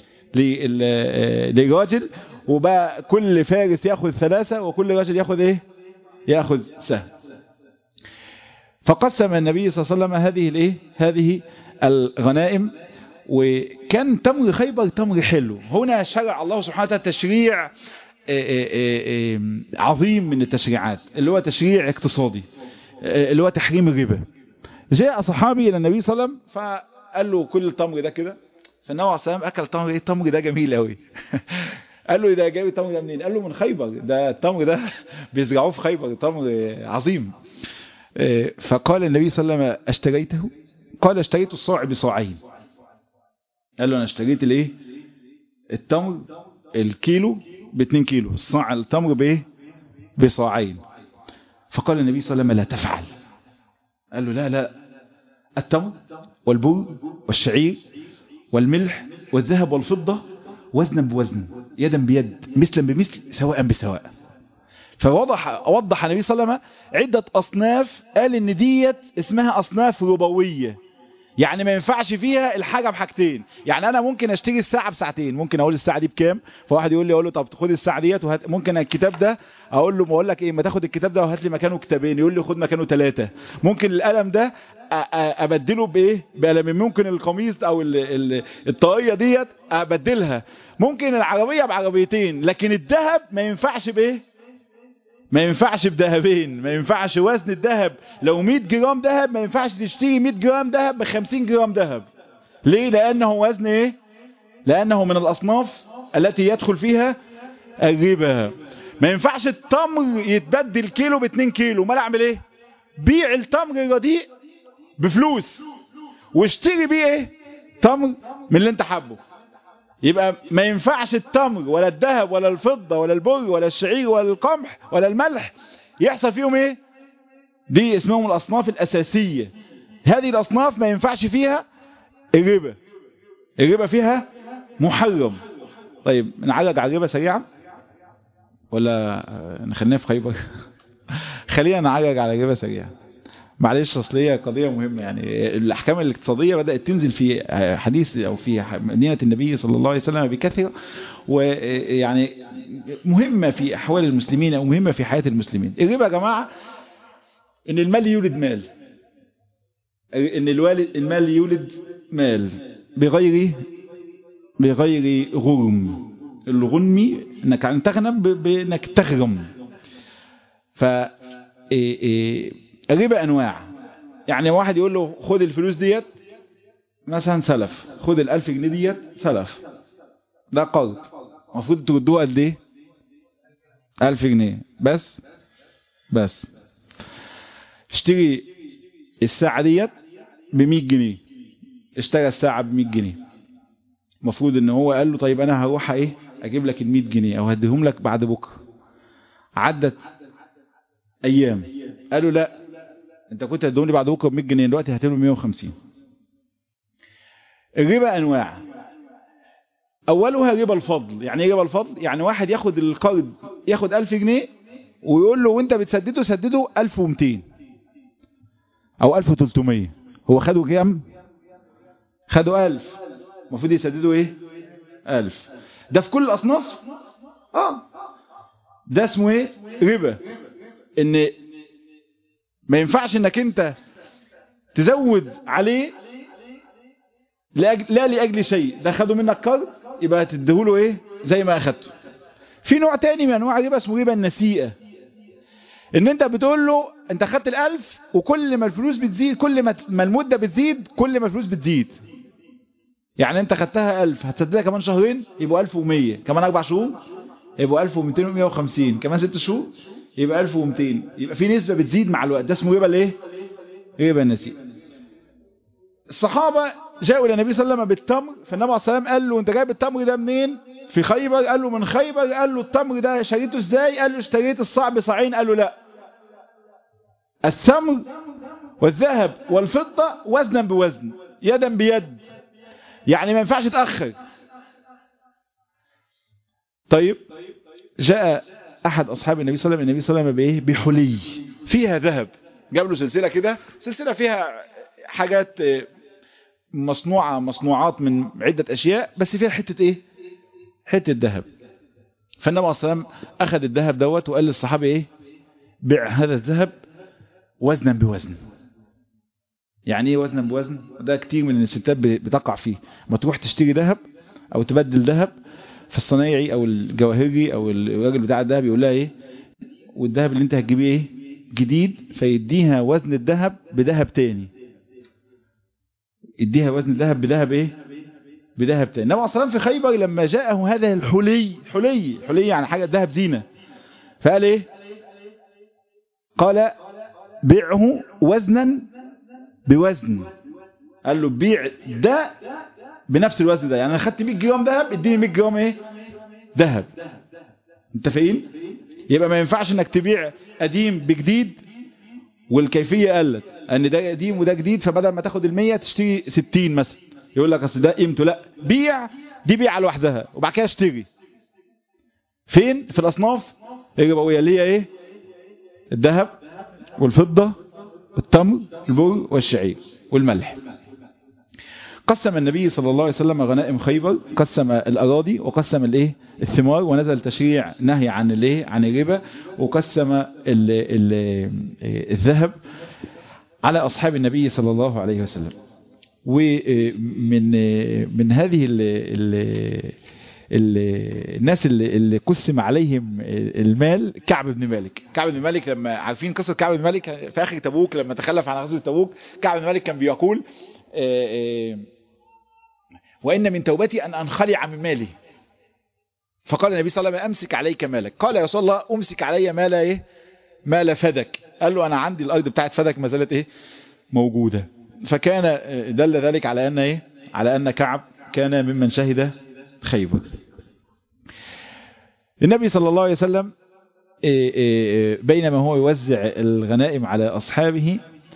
للراجل وبقى كل فارس ياخذ ثلاثة وكل راجل ياخذ ايه ياخذ سهم فقسم النبي صلى الله عليه وسلم هذه الايه هذه الغنائم وكان تمر خيبر تمر حلو هنا شرع الله سبحانه وتعالى تشريع عظيم من التشريعات اللي هو تشريع اقتصادي اللي هو تحريم الربا جاء صحابي الى النبي صلى الله عليه وسلم فقال له كل التمر ده كده فالنبي عليه السلام اكل تمر ايه التمر ده جميل قوي قال له ده جايب التمر ده منين قال له من خيبر ده التمر ده بيزرعوه في خيبر تمر عظيم فقال النبي صلى الله عليه وسلم اشتريته قال اشتريت الصاع بصاعين قال له انا اشتريت الايه التمر الكيلو ب 2 كيلو الصاع التمر بايه بصاعين فقال النبي صلى الله عليه وسلم لا تفعل قال له لا لا التمر والبر والشعير والملح والذهب والفضة وزنا بوزن يدا بيد مثلا بمثل سواء بسواء فوضح وضح النبي صلى الله عليه وسلم عدة أصناف قال إن ديت اسمها أصناف ربوية يعني ما ينفعش فيها الحاجة بحاجتين يعني انا ممكن اشتري الساعة بساعتين ممكن اقول الساعة دي بكام فواحد يقول لي اقول له طب خد الساعة ديت وهات ممكن الكتاب ده اقول له بقول لك ايه ما تاخد الكتاب ده وهات لي مكانه كتابين يقول لي خد مكانه ثلاثة ممكن القلم ده ابدله بايه بقلم ممكن القميص او الطاقية ديت ابدلها ممكن العربية بعربيتين لكن الذهب ما ينفعش بايه ما ينفعش بذهبين ما ينفعش وزن الذهب لو 100 جرام ذهب ما ينفعش تشتري 100 جرام ذهب ب 50 جرام ذهب ليه لانه وزن ايه لانه من الاصناف التي يدخل فيها الربا ما ينفعش التمر يتبدل كيلو ب 2 كيلو ما اعمل ايه بيع التمر الرديء بفلوس واشتري بيه ايه تمر من اللي انت حابه يبقى ما ينفعش التمر ولا الذهب ولا الفضة ولا البر ولا الشعير ولا القمح ولا الملح يحصل فيهم ايه دي اسمهم الأصناف الأساسية هذه الأصناف ما ينفعش فيها الربا الربا فيها محرم طيب نعرج على الربا سريعا ولا نخلينا في خيبر خلينا نعرج على الربا سريعا معلش اصل هي قضيه مهمه يعني الاحكام الاقتصاديه بدات تنزل في حديث او في مدينه النبي صلى الله عليه وسلم بكثره ويعني مهمه في احوال المسلمين او مهمه في حياه المسلمين الربا يا جماعه ان المال يولد مال ان الوالد المال يولد مال بغير بغير غرم الغنم انك ان تغنم بانك تغرم ف الربا انواع يعني واحد يقول له خد الفلوس ديت مثلا سلف خد الالف جنيه ديت سلف ده قرض المفروض تردوه قد ايه الف جنيه بس بس اشتري الساعة ديت بمية جنيه اشترى الساعة بمية جنيه المفروض ان هو قال له طيب انا هروح ايه اجيب لك المية جنيه او هديهم لك بعد بكرة عدت ايام قالوا لا انت كنت هتديهم لي بعد بكره ب 100 جنيه دلوقتي هتديهم 150 الربا انواع اولها ربا الفضل يعني ايه ربا الفضل يعني واحد ياخد القرض ياخد 1000 جنيه ويقول له وانت بتسدده سدده 1200 او 1300 هو خده كام خدوا 1000 المفروض يسددوا ايه 1000 ده في كل الاصناف اه ده اسمه ايه ربا ان ما ينفعش انك انت تزود عليه لأجل لا لاجل شيء ده خدوا منك قرض يبقى تديهوله ايه زي ما اخدته في نوع تاني من انواع الربا اسمه ربا النسيئه ان انت بتقول له انت خدت الالف وكل ما الفلوس بتزيد كل ما المده بتزيد كل ما الفلوس بتزيد يعني انت خدتها الف هتسددها كمان شهرين يبقوا 1100 كمان اربع شهور يبقوا 1200 150 كمان ست شهور يبقى 1200 يبقى في نسبة بتزيد مع الوقت ده اسمه ربا الايه ربا النسيء الصحابة جاءوا الى النبي صلى الله عليه وسلم بالتمر فالنبي عليه الصلاه والسلام قال له انت جايب التمر ده منين في خيبر قال له من خيبر قال له التمر ده شريته ازاي قال له اشتريت الصاع بصاعين قال له لا التمر والذهب والفضة وزنا بوزن يدا بيد يعني ما ينفعش تأخر طيب جاء احد اصحاب النبي صلى الله عليه وسلم النبي صلى الله عليه وسلم بايه بحلي فيها ذهب جاب له سلسله كده سلسله فيها حاجات مصنوعه مصنوعات من عده اشياء بس فيها حته ايه حته ذهب فالنبي صلى الله عليه وسلم اخذ الذهب دوت وقال للصحابه ايه بيع هذا الذهب وزنا بوزن يعني ايه وزنا بوزن ده كتير من الستات بتقع فيه ما تروح تشتري ذهب او تبدل ذهب في الصنايعي او الجواهري او الراجل بتاع الذهب يقول لها ايه والذهب اللي انت هتجيبيه ايه جديد فيديها وزن الذهب بذهب تاني يديها وزن الذهب بذهب ايه بذهب تاني النبي صلى الله في خيبر لما جاءه هذا الحلي حلي حلي يعني حاجه ذهب زينه فقال ايه قال بيعه وزنا بوزن قال له بيع ده بنفس الوزن ده يعني انا خدت 100 جرام ذهب اديني 100 جرام ايه ذهب انت فاهم يبقى ما ينفعش انك تبيع قديم بجديد والكيفيه قلت ان ده قديم وده جديد فبدل ما تاخد ال100 تشتري 60 مثلا يقول لك اصل ده قيمته لا بيع دي بيعه لوحدها وبعد كده اشتري فين في الاصناف الربويه اللي هي ايه الذهب والفضه التمر البر والشعير والملح قسم النبي صلى الله عليه وسلم غنائم خيبر قسم الأراضي وقسم الايه الثمار ونزل تشريع نهي عن الايه عن الربا وقسم ال ال الذهب على أصحاب النبي صلى الله عليه وسلم ومن من هذه ال ال الناس اللي, اللي قسم عليهم المال كعب بن مالك كعب بن مالك لما عارفين قصة كعب بن مالك في آخر تبوك لما تخلف عن غزوة تبوك كعب بن مالك كان بيقول وإن من توبتي أن أنخلع من مالي فقال النبي صلى الله عليه وسلم أمسك عليك مالك قال يا رسول الله أمسك علي مال إيه مال فدك قال له أنا عندي الأرض بتاعت فدك ما زالت إيه موجودة فكان دل ذلك على أن إيه على أن كعب كان ممن شهد خيبر النبي صلى الله عليه وسلم بينما هو يوزع الغنائم على أصحابه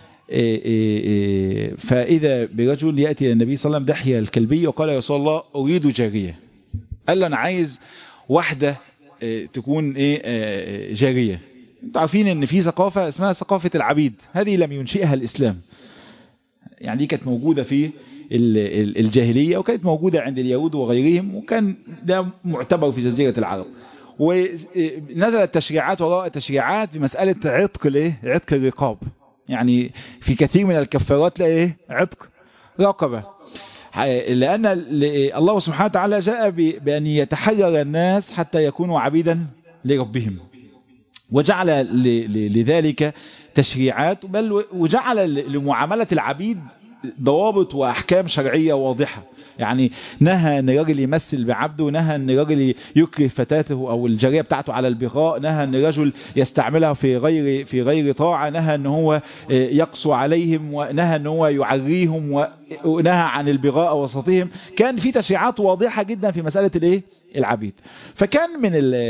فإذا برجل يأتي النبي صلى الله عليه وسلم دحية الكلبي وقال يا رسول الله أريد جارية قال له أنا عايز واحدة تكون إيه جارية انتوا عارفين ان في ثقافة اسمها ثقافة العبيد هذه لم ينشئها الإسلام يعني دي كانت موجودة في الجاهلية وكانت موجودة عند اليهود وغيرهم وكان ده معتبر في جزيرة العرب ونزلت تشريعات وراء تشريعات في مسألة عتق الايه عتق الرقاب يعني في كثير من الكفارات لا ايه عتق رقبة لأن الله سبحانه وتعالى جاء بأن يتحرر الناس حتى يكونوا عبيدا لربهم وجعل لذلك تشريعات بل وجعل لمعاملة العبيد ضوابط وأحكام شرعية واضحة يعني نهى ان الراجل يمثل بعبده نهى ان الراجل يكره فتاته او الجاريه بتاعته على البغاء نهى ان الرجل يستعملها في غير في غير طاعه نهى ان هو يقسو عليهم ونهى ان هو يعريهم ونهى عن البغاء وسطهم كان في تشريعات واضحه جدا في مساله الايه العبيد فكان من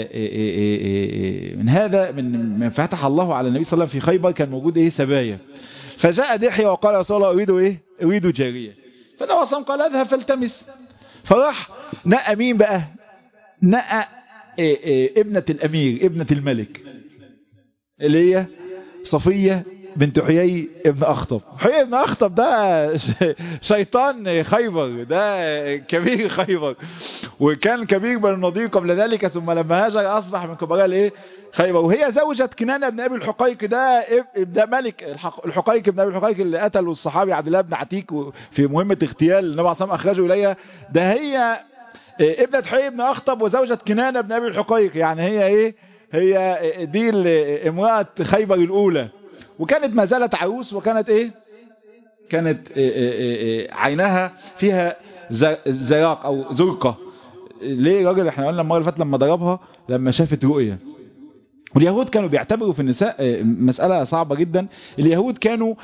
من هذا من من فتح الله على النبي صلى الله عليه وسلم في خيبر كان موجود ايه سبايا فجاء دحية وقال يا رسول الله اريد ايه اريد جاريه فالنبي صلى الله عليه وسلم قال اذهب فالتمس فراح نقى مين بقى نقى إيه إيه ابنة الامير ابنة الملك اللي هي صفية بنت حيي ابن اخطب حيي ابن اخطب ده شيطان خيبر ده كبير خيبر وكان كبير بن النضير قبل ذلك ثم لما هاجر اصبح من كبراء الايه خيبر وهي زوجة كنانة بن ابي الحقيق ده ده ملك الحقيق بن ابي الحقيق اللي قتل الصحابي عبد الله بن عتيك في مهمة اغتيال النبي عليه الصلاه اخرجه اليها ده هي ابنة حيي بن اخطب وزوجة كنانة بن ابي الحقيق يعني هي ايه هي دي امرأة خيبر الاولى وكانت ما زالت عروس وكانت ايه كانت إيه إيه إيه عينها فيها زراق او زرقة ليه راجل احنا قلنا المره اللي فاتت لما ضربها لما شافت رؤيه واليهود كانوا بيعتبروا في النساء مسألة صعبة جدا اليهود كانوا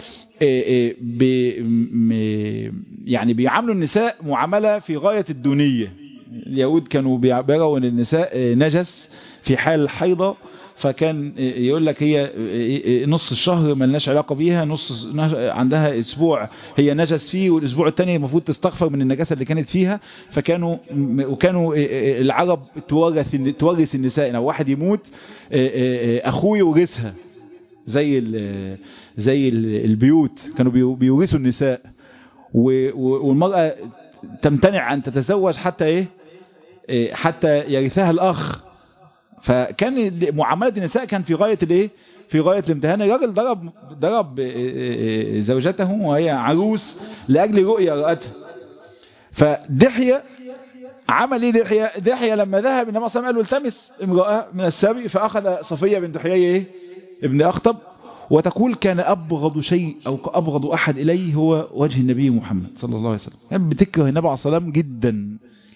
بي يعني بيعاملوا النساء معاملة في غاية الدونية اليهود كانوا بيعبروا ان النساء نجس في حال الحيضة فكان يقول لك هي نص الشهر ما لناش علاقة بيها نص عندها اسبوع هي نجس فيه والاسبوع الثاني المفروض تستغفر من النجاسة اللي كانت فيها فكانوا وكانوا العرب تورث تورث النساء لو واحد يموت اخوه يورثها زي ال زي ال البيوت كانوا بيورثوا النساء والمرأة تمتنع ان تتزوج حتى ايه حتى يرثها الاخ فكان معاملة النساء كان في غاية الايه في غاية الامتهان الراجل ضرب ضرب زوجته وهي عروس لأجل رؤية رأتها فدحية عمل ايه دحية دحية لما ذهب النبي صلى الله عليه وسلم قال له التمس امرأة من السبي فأخذ صفية بنت حيي ايه ابن أخطب وتقول كان أبغض شيء أو أبغض أحد إليه هو وجه النبي محمد صلى الله عليه وسلم كان بتكره النبي عليه الصلاة والسلام جدا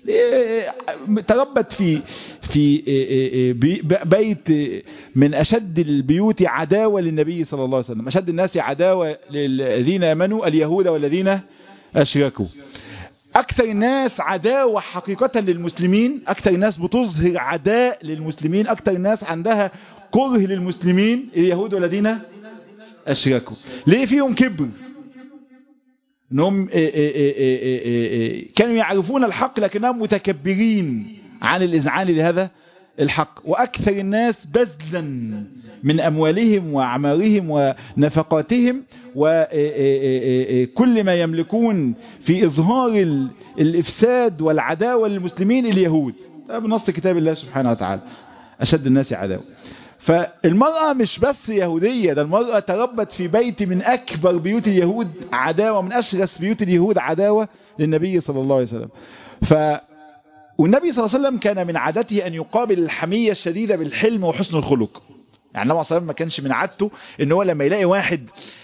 تربت في في بيت من أشد البيوت عداوة للنبي صلى الله عليه وسلم أشد الناس عداوة للذين آمنوا اليهود والذين أشركوا أكثر الناس عداوة حقيقة للمسلمين أكثر الناس بتظهر عداء للمسلمين أكثر الناس عندها كره للمسلمين اليهود والذين أشركوا ليه فيهم كبر انهم كانوا يعرفون الحق لكنهم متكبرين عن الإذعان لهذا الحق وأكثر الناس بذلا من أموالهم وأعمارهم ونفقاتهم وكل ما يملكون في إظهار الإفساد والعداوة للمسلمين اليهود بنص كتاب الله سبحانه وتعالى أشد الناس عداوة فالمرأة مش بس يهودية ده المرأة تربت في بيت من أكبر بيوت اليهود عداوة من أشرس بيوت اليهود عداوة للنبي صلى الله عليه وسلم ف والنبي صلى الله عليه وسلم كان من عادته أن يقابل الحمية الشديدة بالحلم وحسن الخلق يعني النبي صلى الله عليه وسلم ما كانش من عادته ان هو لما يلاقي واحد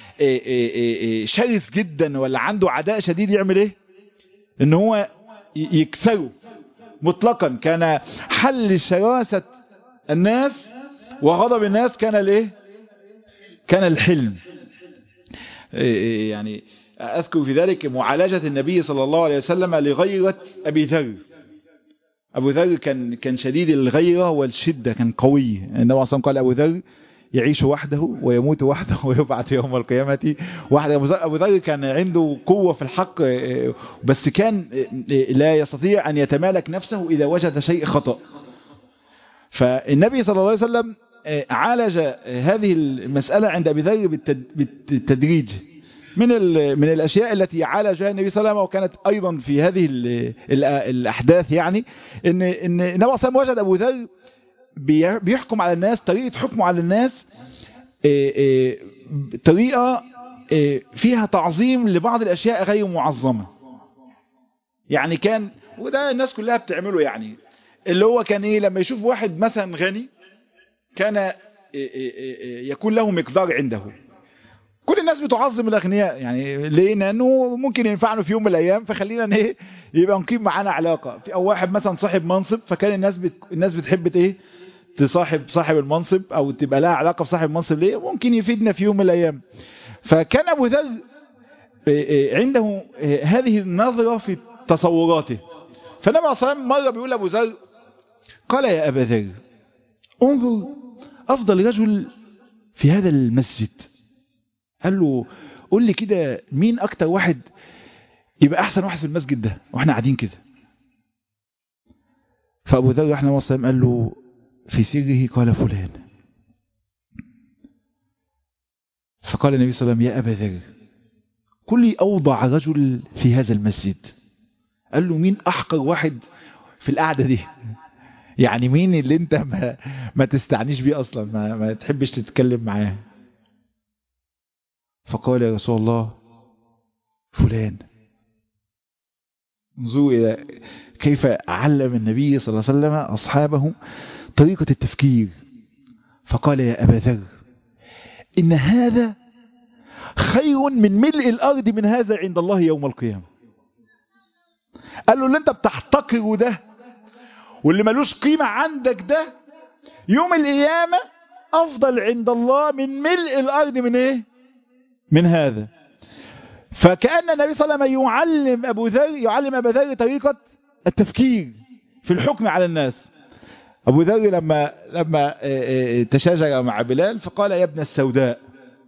شرس جدا ولا عنده عداء شديد يعمل ايه ان هو يكسره مطلقا كان حل شراسة الناس وغضب الناس كان الايه كان الحلم يعني اذكر في ذلك معالجة النبي صلى الله عليه وسلم لغيرة ابي ذر أبو ذر كان كان شديد الغيرة والشدة كان قوي النبي عليه قال أبو ذر يعيش وحده ويموت وحده ويبعث يوم القيامة وحده أبو ذر كان عنده قوة في الحق بس كان لا يستطيع أن يتمالك نفسه إذا وجد شيء خطأ فالنبي صلى الله عليه وسلم عالج هذه المسألة عند أبي ذر بالتدريج من من الأشياء التي عالجها النبي صلى الله عليه وسلم وكانت أيضا في هذه الأحداث يعني إن إن النبي صلى الله عليه وسلم وجد أبو ذر بيحكم على الناس طريقة حكمه على الناس طريقة فيها تعظيم لبعض الأشياء غير معظمة يعني كان وده الناس كلها بتعمله يعني اللي هو كان ايه لما يشوف واحد مثلا غني كان يكون له مقدار عنده كل الناس بتعظم الاغنياء يعني ليه لانه ممكن ينفعنا في يوم من الايام فخلينا ايه يبقى نقيم معانا علاقه في او واحد مثلا صاحب منصب فكان الناس بت... الناس بتحب ايه تصاحب صاحب المنصب او تبقى لها علاقه بصاحب المنصب ليه ممكن يفيدنا في يوم من الايام فكان ابو ذر عنده هذه النظره في تصوراته فالنبي عليه الصلاه مره بيقول ابو ذر قال يا ابا ذر انظر افضل رجل في هذا المسجد قال له قول لي كده مين اكتر واحد يبقى احسن واحد في المسجد ده واحنا قاعدين كده فابو ذر رحمه الله قال له في سره قال فلان فقال النبي صلى الله عليه وسلم يا ابا ذر قل لي اوضع رجل في هذا المسجد قال له مين احقر واحد في القعده دي يعني مين اللي انت ما, ما تستعنيش بيه اصلا ما, ما تحبش تتكلم معاه فقال يا رسول الله فلان انظروا إلى كيف علم النبي صلى الله عليه وسلم أصحابه طريقة التفكير فقال يا أبا ذر إن هذا خير من ملء الأرض من هذا عند الله يوم القيامة قال له اللي انت بتحتقره ده واللي ملوش قيمة عندك ده يوم القيامة أفضل عند الله من ملء الأرض من إيه من هذا فكأن النبي صلى الله عليه وسلم يعلم أبو ذر يعلم أبو ذر طريقة التفكير في الحكم على الناس أبو ذر لما لما تشاجر مع بلال فقال يا ابن السوداء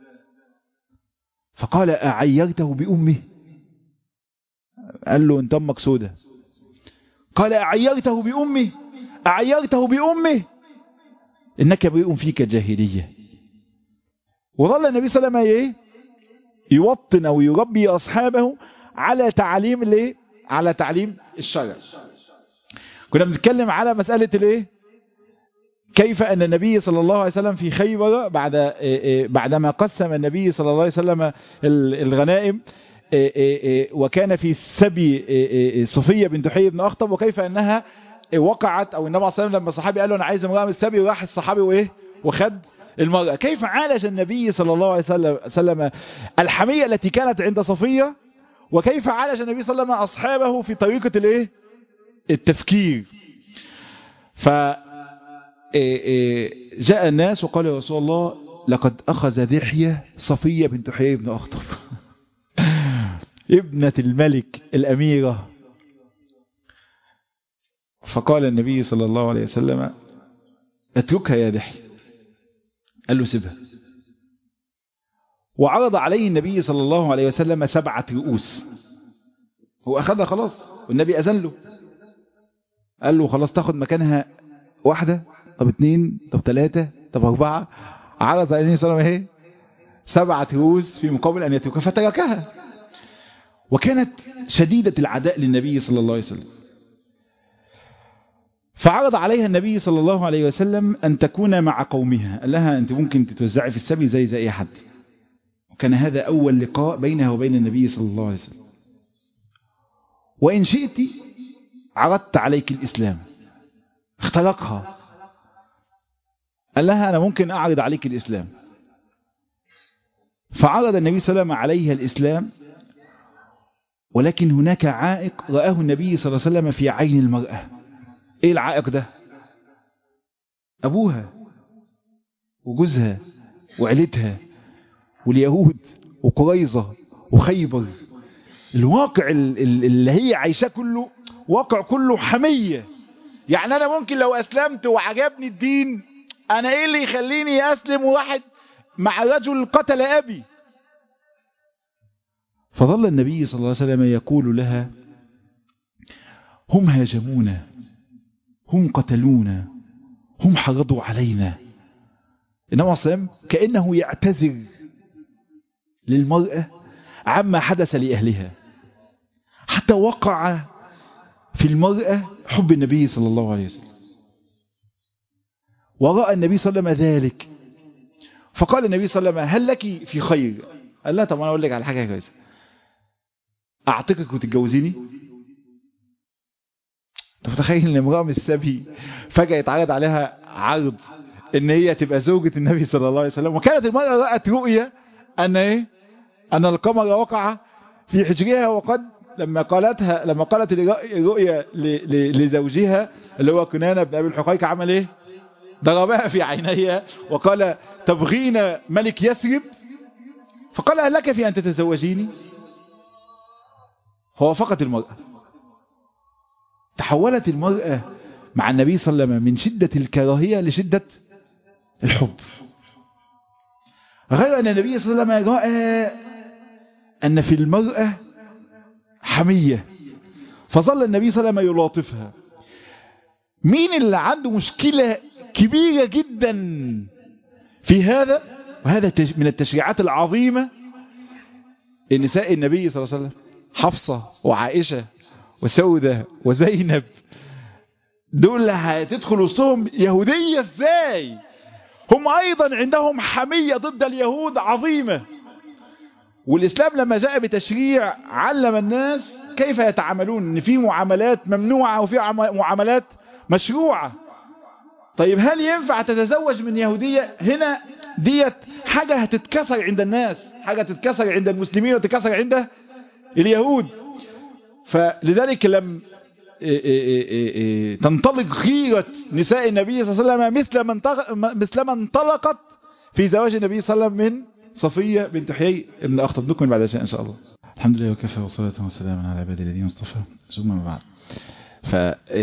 فقال أعيرته بأمه قال له انت امك سودة قال أعيرته بأمه أعيرته بأمه إنك بريء فيك جاهلية وظل النبي صلى الله عليه وسلم ايه يوطن او يربي اصحابه على تعليم الايه على تعليم الشرع كنا بنتكلم على مسألة الايه كيف ان النبي صلى الله عليه وسلم في خيبر بعد بعدما قسم النبي صلى الله عليه وسلم الغنائم وكان في سبي صفية بنت حي بن أخطب وكيف أنها وقعت أو النبي صلى الله عليه وسلم لما الصحابي قال له أنا عايز امرأة من السبي وراح الصحابي وإيه وخد المرأة كيف عالج النبي صلى الله عليه وسلم الحمية التي كانت عند صفية وكيف عالج النبي صلى الله عليه وسلم أصحابه في طريقة الايه التفكير ف جاء الناس وقال يا رسول الله لقد أخذ دحية صفية بنت حيي بن أخطب ابنة الملك الأميرة فقال النبي صلى الله عليه وسلم اتركها يا دحية قال له سيبها وعرض عليه النبي صلى الله عليه وسلم سبعة رؤوس هو أخذها خلاص والنبي أذن له قال له خلاص تاخد مكانها واحدة طب اتنين طب تلاتة طب أربعة عرض عليه النبي صلى الله عليه وسلم سبعة رؤوس في مقابل أن يتركها فتركها وكانت شديدة العداء للنبي صلى الله عليه وسلم فعرض عليها النبي صلى الله عليه وسلم أن تكون مع قومها قال لها أنت ممكن تتوزعي في السبي زي زي أي حد وكان هذا أول لقاء بينها وبين النبي صلى الله عليه وسلم وإن شئت عرضت عليك الإسلام اخترقها قال لها أنا ممكن أعرض عليك الإسلام فعرض النبي صلى الله عليه وسلم عليها الإسلام ولكن هناك عائق رآه النبي صلى الله عليه وسلم في عين المرأة ايه العائق ده ابوها وجوزها وعيلتها واليهود وقريظة وخيبر الواقع اللي هي عايشاه كله واقع كله حمية يعني انا ممكن لو اسلمت وعجبني الدين انا ايه اللي يخليني اسلم واحد مع رجل قتل ابي فظل النبي صلى الله عليه وسلم يقول لها هم هاجمونا هم قتلونا هم حرضوا علينا إنما صلى كأنه يعتذر للمرأة عما حدث لأهلها حتى وقع في المرأة حب النبي صلى الله عليه وسلم ورأى النبي صلى الله عليه وسلم ذلك فقال النبي صلى الله عليه وسلم هل لك في خير قال لا طب انا اقول لك على حاجه كويسه اعتقك وتتجوزيني انت متخيل ان امراه من السبي فجاه يتعرض عليها عرض ان هي تبقى زوجة النبي صلى الله عليه وسلم وكانت المرأة رأت رؤية ان ايه ان القمر وقع في حجرها وقد لما قالتها لما قالت الرؤية لزوجها اللي هو كنانة بن ابي الحقيق عمل ايه ضربها في عينيها وقال تبغين ملك يثرب فقال هل لك في ان تتزوجيني فوافقت المرأة تحولت المرأة مع النبي صلى الله عليه وسلم من شدة الكراهية لشدة الحب غير أن النبي صلى الله عليه وسلم رأى أن في المرأة حمية فظل النبي صلى الله عليه وسلم يلاطفها مين اللي عنده مشكلة كبيرة جدا في هذا وهذا من التشريعات العظيمة النساء النبي صلى الله عليه وسلم حفصة وعائشة وسودة وزينب دول هتدخل وسطهم يهودية ازاي هم ايضا عندهم حمية ضد اليهود عظيمة والاسلام لما جاء بتشريع علم الناس كيف يتعاملون ان في معاملات ممنوعة وفي معاملات مشروعة طيب هل ينفع تتزوج من يهودية هنا ديت حاجة هتتكسر عند الناس حاجة تتكسر عند المسلمين وتتكسر عند اليهود فلذلك لم تنطلق غيرة نساء النبي صلى الله عليه وسلم مثل ما مثل ما انطلقت في زواج النبي صلى الله عليه وسلم من صفية بنت حيي ابن أخطب نكمل بعد شيء إن شاء الله الحمد لله وكفى والصلاة والسلام على عباد الذين اصطفى ثم ما بعد ف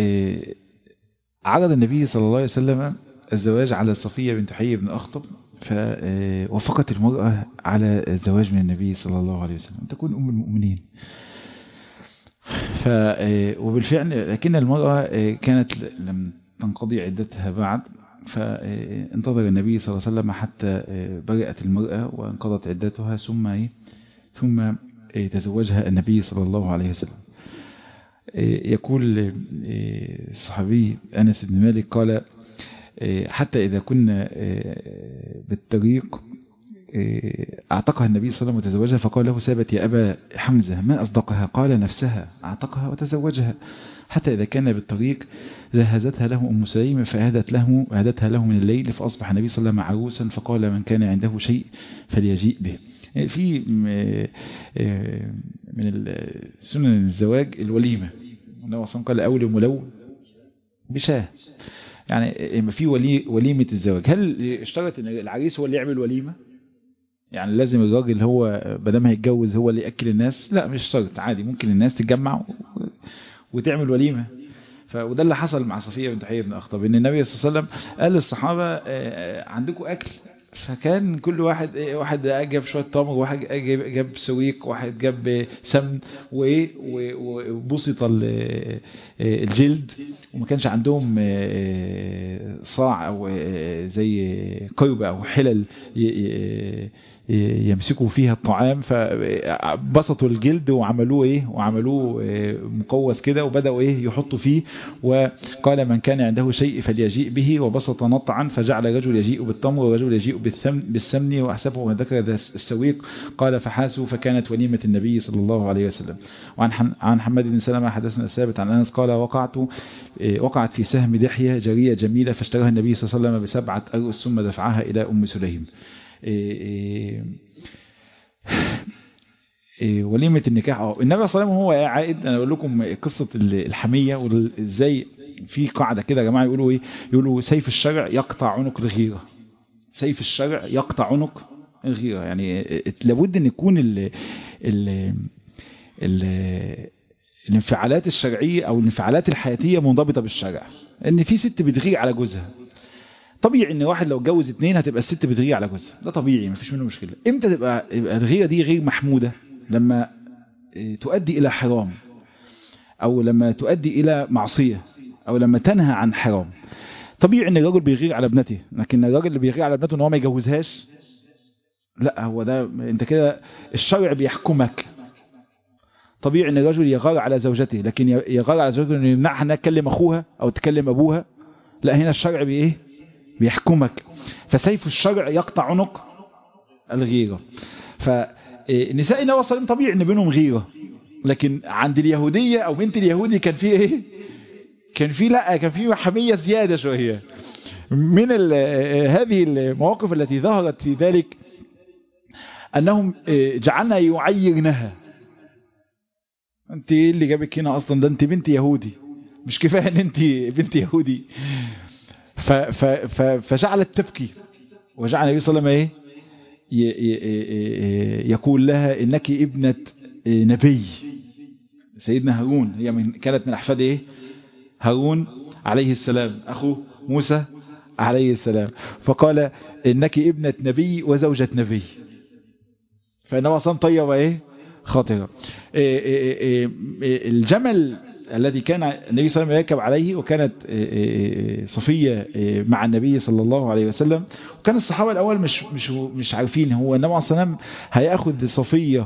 عرض النبي صلى الله عليه وسلم الزواج على صفية بنت حيي بن أخطب فوافقت المرأة على الزواج من النبي صلى الله عليه وسلم تكون أم المؤمنين ف وبالفعل لكن المرأة كانت لم تنقضي عدتها بعد فانتظر النبي صلى الله عليه وسلم حتى برئت المرأة وانقضت عدتها ثم ثم تزوجها النبي صلى الله عليه وسلم يقول الصحابي أنس بن مالك قال حتى إذا كنا بالطريق اعتقها النبي صلى الله عليه وسلم وتزوجها فقال له ثابت يا أبا حمزة ما أصدقها قال نفسها اعتقها وتزوجها حتى إذا كان بالطريق جهزتها له أم سليم فأهدت له أهدتها له من الليل فأصبح النبي صلى الله عليه وسلم عروسا فقال من كان عنده شيء فليجيء به في من سنن الزواج الوليمة النبي صلى قال أول ملو بشاه يعني ما في ولي وليمة الزواج هل اشترط ان العريس هو اللي يعمل وليمة يعني لازم الراجل هو بدل ما هيتجوز هو اللي ياكل الناس لا مش شرط عادي ممكن الناس تتجمع وتعمل وليمه ف وده اللي حصل مع صفيه بنت حيي بن اخطب ان النبي صلى الله عليه وسلم قال للصحابه عندكم اكل فكان كل واحد واحد جاب شويه تمر واحد جاب جاب سويق واحد جاب سمن وبسط الجلد وما كانش عندهم صاع او زي قربة او حلل يمسكوا فيها الطعام فبسطوا الجلد وعملوه ايه وعملوه مقوس كده وبداوا ايه يحطوا فيه وقال من كان عنده شيء فليجيء به وبسط نطعا فجعل رجل يجيء بالتمر ورجل يجيء بالسمن واحسبه من ذكر السويق قال فحاسوا فكانت وليمة النبي صلى الله عليه وسلم وعن عن حماد بن سلمة حدثنا ثابت عن انس قال وقعت وقعت في سهم دحية جرية جميلة فاشتراها النبي صلى الله عليه وسلم بسبعة أرؤس ثم دفعها إلى أم سليم إيه إيه وليمة النكاح اه النبي صلى الله عليه وسلم هو عائد انا اقول لكم قصة الحمية وازاي في قاعدة كده يا جماعة يقولوا ايه يقولوا سيف الشرع يقطع عنق الغيرة سيف الشرع يقطع عنق الغيرة يعني لابد ان يكون ال ال ال الانفعالات الشرعية او الانفعالات الحياتية منضبطة بالشرع ان في ست بتغير على جوزها طبيعي ان واحد لو اتجوز اتنين هتبقى الست بتغير على جوزها ده طبيعي مفيش منه مشكلة امتى تبقى يبقى الغيرة دي غير محمودة لما تؤدي الى حرام او لما تؤدي الى معصية او لما تنهى عن حرام طبيعي ان الراجل بيغير على ابنته لكن الراجل اللي بيغير على ابنته ان هو ما يجوزهاش لا هو ده انت كده الشرع بيحكمك طبيعي ان الرجل يغار على زوجته لكن يغار على زوجته انه يمنعها انها تكلم اخوها او تكلم ابوها لا هنا الشرع بايه بيحكمك فسيف الشرع يقطع عنق الغيره فنساء النبي صلى الله طبيعي ان بينهم غيره لكن عند اليهوديه او بنت اليهودي كان في ايه كان في لا كان في حميه زياده شويه من هذه المواقف التي ظهرت في ذلك انهم جعلنا يعيرنها انت ايه اللي جابك هنا اصلا ده انت بنت يهودي مش كفايه ان انت بنت يهودي ف ف ف فجعلت تبكي وجعل النبي صلى الله عليه وسلم ايه يقول لها انك ابنه نبي سيدنا هارون هي من كانت من احفاد ايه هارون عليه السلام اخو موسى عليه السلام فقال انك ابنه نبي وزوجه نبي فانه اصلا طيب ايه خاطره إيه إيه إيه الجمل الذي كان النبي صلى الله عليه وسلم يركب عليه وكانت صفية مع النبي صلى الله عليه وسلم وكان الصحابة الأول مش مش مش عارفين هو النبي عليه الصلاة والسلام هياخد صفية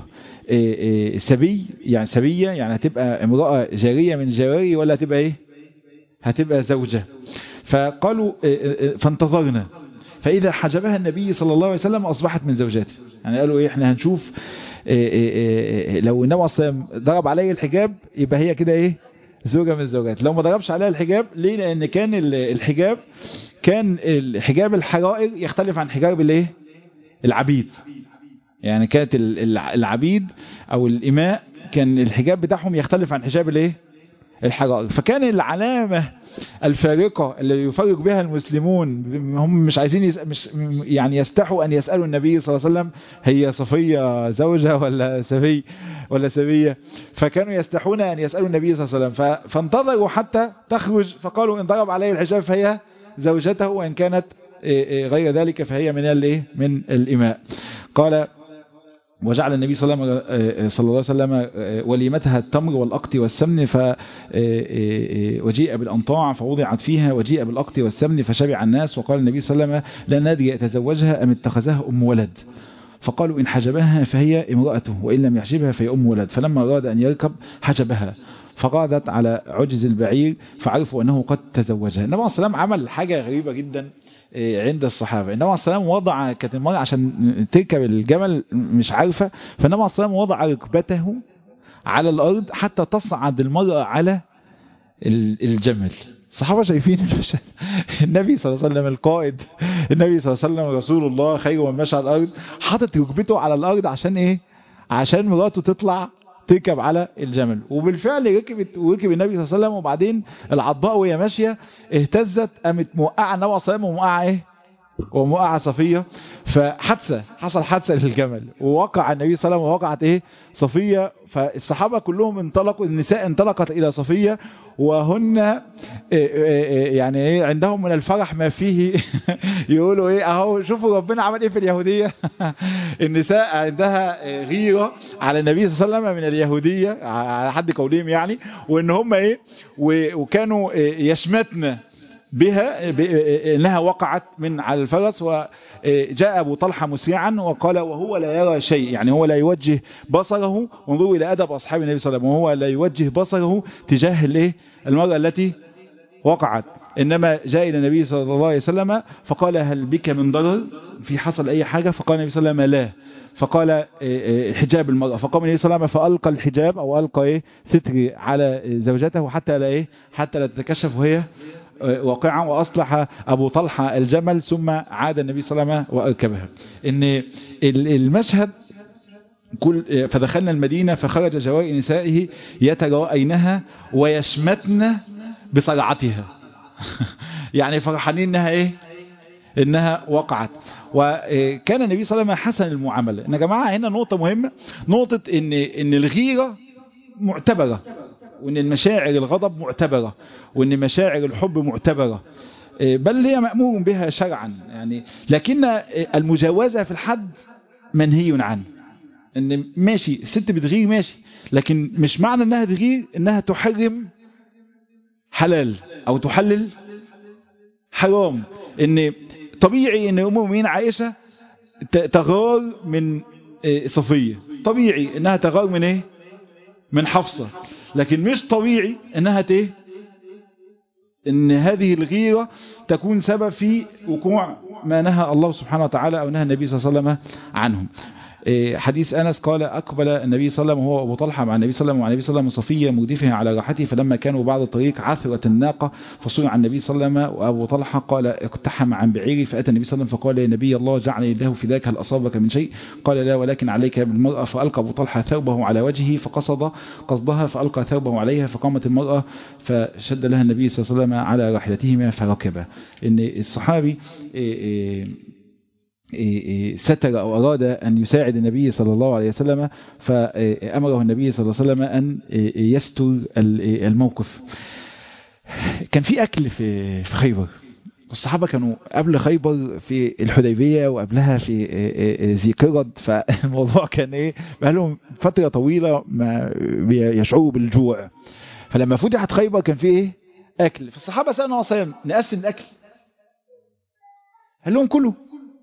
سبي يعني سبية يعني هتبقى امرأة جارية من جواري ولا هتبقى ايه هتبقى زوجة فقالوا فانتظرنا فإذا حجبها النبي صلى الله عليه وسلم أصبحت من زوجاته يعني قالوا ايه احنا هنشوف إيه إيه إيه لو النبي صلى ضرب عليه الحجاب يبقى هي كده ايه زوجة من الزوجات لو ما ضربش عليها الحجاب ليه لان كان الحجاب كان الحجاب الحرائر يختلف عن حجاب الايه العبيد يعني كانت العبيد او الاماء كان الحجاب بتاعهم يختلف عن حجاب الايه الحرائر فكان العلامة الفارقة اللي يفرق بها المسلمون هم مش عايزين يس... مش يعني يستحوا أن يسألوا النبي صلى الله عليه وسلم هي صفية زوجة ولا سبي ولا سبية فكانوا يستحون أن يسألوا النبي صلى الله عليه وسلم ف... فانتظروا حتى تخرج فقالوا إن ضرب عليه الحجاب فهي زوجته وإن كانت غير ذلك فهي من الايه من الإماء قال وجعل النبي صلى الله عليه وسلم وليمتها التمر والأقط والسمن ف وجيء بالأنطاع فوضعت فيها وجيء بالأقط والسمن فشبع الناس وقال النبي صلى الله عليه وسلم لا ندري يتزوجها أم اتخذها أم ولد فقالوا إن حجبها فهي امرأته وإن لم يحجبها فهي أم ولد فلما أراد أن يركب حجبها فقعدت على عجز البعير فعرفوا أنه قد تزوجها النبي صلى الله عليه وسلم عمل حاجة غريبة جدا عند الصحابة النبي عليه الصلاة والسلام وضع كانت المرأة عشان تركب الجمل مش عارفة فالنبي عليه الصلاة والسلام وضع ركبته على الأرض حتى تصعد المرأة على الجمل الصحابة شايفين المشهد النبي صلى الله عليه وسلم القائد النبي صلى الله عليه وسلم رسول الله خير من مشى على الأرض حاطط ركبته على الأرض عشان إيه عشان مراته تطلع تركب على الجمل وبالفعل ركبت وركب النبي صلى الله عليه وسلم وبعدين العضاء وهي ماشيه اهتزت قامت موقعه النبي صلى الله عليه وسلم وموقعه ايه وموقعه صفيه فحادثه حصل حادثه للجمل ووقع النبي صلى الله عليه وسلم ووقعت ايه صفيه فالصحابه كلهم انطلقوا النساء انطلقت الى صفيه وهن يعني ايه عندهم من الفرح ما فيه يقولوا ايه اهو شوفوا ربنا عمل ايه في اليهوديه النساء عندها غيره على النبي صلى الله عليه وسلم من اليهوديه على حد قولهم يعني وان هم ايه وكانوا يشمتن بها انها وقعت من على الفرس وجاء ابو طلحه مسرعا وقال وهو لا يرى شيء يعني هو لا يوجه بصره وانظروا الى ادب اصحاب النبي صلى الله عليه وسلم وهو لا يوجه بصره تجاه الايه المراه التي وقعت انما جاء الى النبي صلى الله عليه وسلم فقال هل بك من ضرر في حصل اي حاجه فقال النبي صلى الله عليه وسلم لا فقال حجاب المرأة فقام النبي صلى الله عليه وسلم فألقى الحجاب أو ألقى إيه ستر على زوجته حتى لا إيه حتى لا تتكشف وهي واقعا وأصلح أبو طلحة الجمل ثم عاد النبي صلى الله عليه وسلم وأركبها إن المشهد كل فدخلنا المدينة فخرج جواري نسائه يتراءينها ويشمتن بصرعتها يعني فرحانين انها ايه انها وقعت وكان النبي صلى الله عليه وسلم حسن المعاملة ان يا جماعة هنا نقطة مهمة نقطة ان ان الغيرة معتبرة وان المشاعر الغضب معتبرة وان مشاعر الحب معتبرة بل هي مأمور بها شرعا يعني لكن المجاوزة في الحد منهي عنه ان ماشي الست بتغير ماشي لكن مش معنى انها تغير انها تحرم حلال او تحلل حرام ان طبيعي ان ام المؤمنين عائشه تغار من صفيه طبيعي انها تغار من ايه من حفصه لكن مش طبيعي انها ت ان هذه الغيره تكون سبب في وقوع ما نهى الله سبحانه وتعالى او نهى النبي صلى الله عليه وسلم عنهم حديث أنس قال أقبل النبي صلى الله عليه وسلم وهو أبو طلحة مع النبي صلى الله عليه وسلم وعن النبي صلى الله عليه وسلم صفية مردفها على راحته فلما كانوا بعد الطريق عثرت الناقة فصنع النبي صلى الله عليه وسلم وأبو طلحة قال اقتحم عن بعيري فأتى النبي صلى الله عليه وسلم فقال يا نبي الله جعل يده في ذاك هل أصابك من شيء قال لا ولكن عليك بالمرأة فألقى أبو طلحة ثوبه على وجهه فقصد قصدها فألقى ثوبه عليها فقامت المرأة فشد لها النبي صلى الله عليه وسلم على راحلتهما فركبا إن الصحابي إيه إيه ستر أو أراد أن يساعد النبي صلى الله عليه وسلم فأمره النبي صلى الله عليه وسلم أن يستر الموقف كان في أكل في خيبر الصحابة كانوا قبل خيبر في الحديبية وقبلها في ذي قرد فالموضوع كان ايه بقالهم فترة طويلة ما يشعروا بالجوع فلما فتحت خيبر كان في ايه اكل فالصحابة سألوا عصام نقسم الاكل قال لهم كله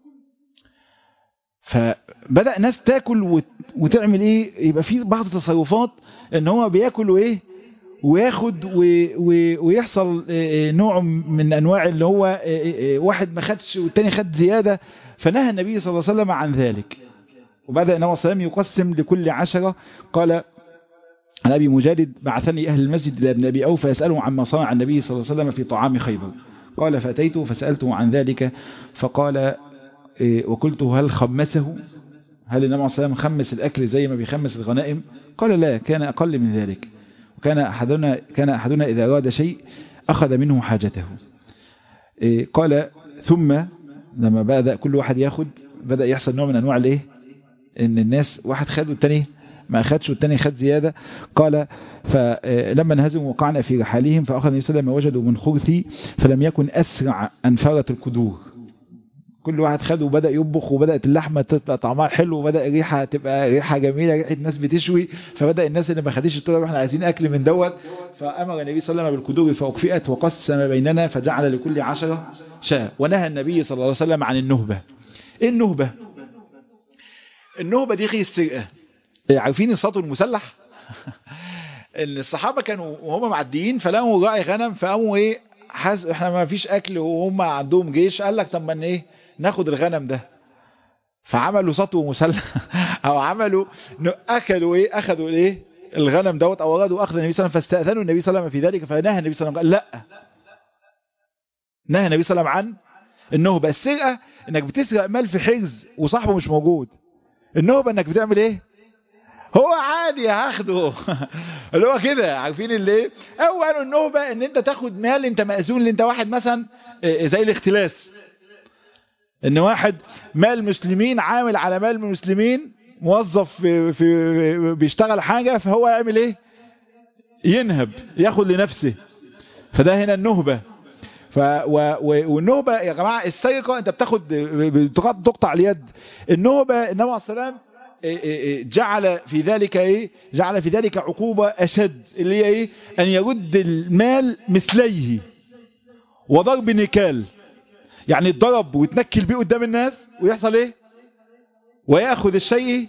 فبدأ ناس تاكل وتعمل ايه يبقى في بعض التصرفات ان هو بياكل وايه وياخد ويحصل نوع من انواع اللي هو واحد ما خدش والتاني خد زيادة فنهى النبي صلى الله عليه وسلم عن ذلك وبدأ النبي صلى الله عليه وسلم يقسم لكل عشرة قال عن أبي مجالد بعثني أهل المسجد إلى ابن أبي أوفى يسأله عما صنع النبي صلى الله عليه وسلم في طعام خيبر قال فأتيته فسألته عن ذلك فقال وقلت هل خمسه هل النبي عليه الصلاة خمس الأكل زي ما بيخمس الغنائم قال لا كان أقل من ذلك وكان أحدنا, كان أحدنا إذا أراد شيء أخذ منه حاجته قال ثم لما بدأ كل واحد ياخد بدأ يحصل نوع من أنواع الإيه إن الناس واحد خد والتاني ما أخدش والتاني خد زيادة قال فلما انهزموا وقعنا في رحالهم فأخذ النبي صلى الله عليه وسلم وجدوا من خرثي فلم يكن أسرع أنفرت القدور كل واحد خد وبدأ يطبخ وبدأت اللحمة تطلع طعمها حلو وبدأ ريحة تبقى ريحة جميلة ريحة ناس بتشوي فبدأ الناس اللي ما خدش الطلب احنا عايزين أكل من دوت فأمر النبي صلى الله عليه وسلم بالقدور فأكفئت وقسم بيننا فجعل لكل عشرة شاة ونهى النبي صلى الله عليه وسلم عن النهبة ايه النهبة النهبة دي غير السرقة عارفين السطو المسلح ان الصحابة كانوا وهم معديين فلقوا راعي غنم فقاموا ايه حاس احنا ما فيش اكل وهم عندهم جيش قال لك طب ما ايه ناخد الغنم ده فعملوا سطو مسلح او عملوا اكلوا ايه اخذوا ايه الغنم دوت او ارادوا اخذ النبي صلى الله عليه وسلم فاستاذنوا النبي صلى الله عليه وسلم في ذلك فنهى النبي صلى الله عليه وسلم قال لا نهى النبي صلى الله عليه وسلم عن النهبه السرقه انك بتسرق مال في حجز وصاحبه مش موجود النهبه انك بتعمل ايه هو عادي هاخده اللي هو كده عارفين اللي ايه او قالوا النهبه ان انت تاخد مال انت مأذون اللي انت واحد مثلا زي الاختلاس ان واحد مال مسلمين عامل على مال المسلمين موظف في, في بيشتغل حاجة فهو يعمل ايه ينهب ياخد لنفسه فده هنا النهبة ف و والنهبة يا جماعة السرقة انت بتاخد تقطع اليد النهبة النبي عليه السلام جعل في ذلك ايه جعل في ذلك عقوبة اشد اللي هي ايه ان يرد المال مثليه وضرب نكال يعني يتضرب ويتنكل بيه قدام الناس ويحصل ايه ويأخذ الشيء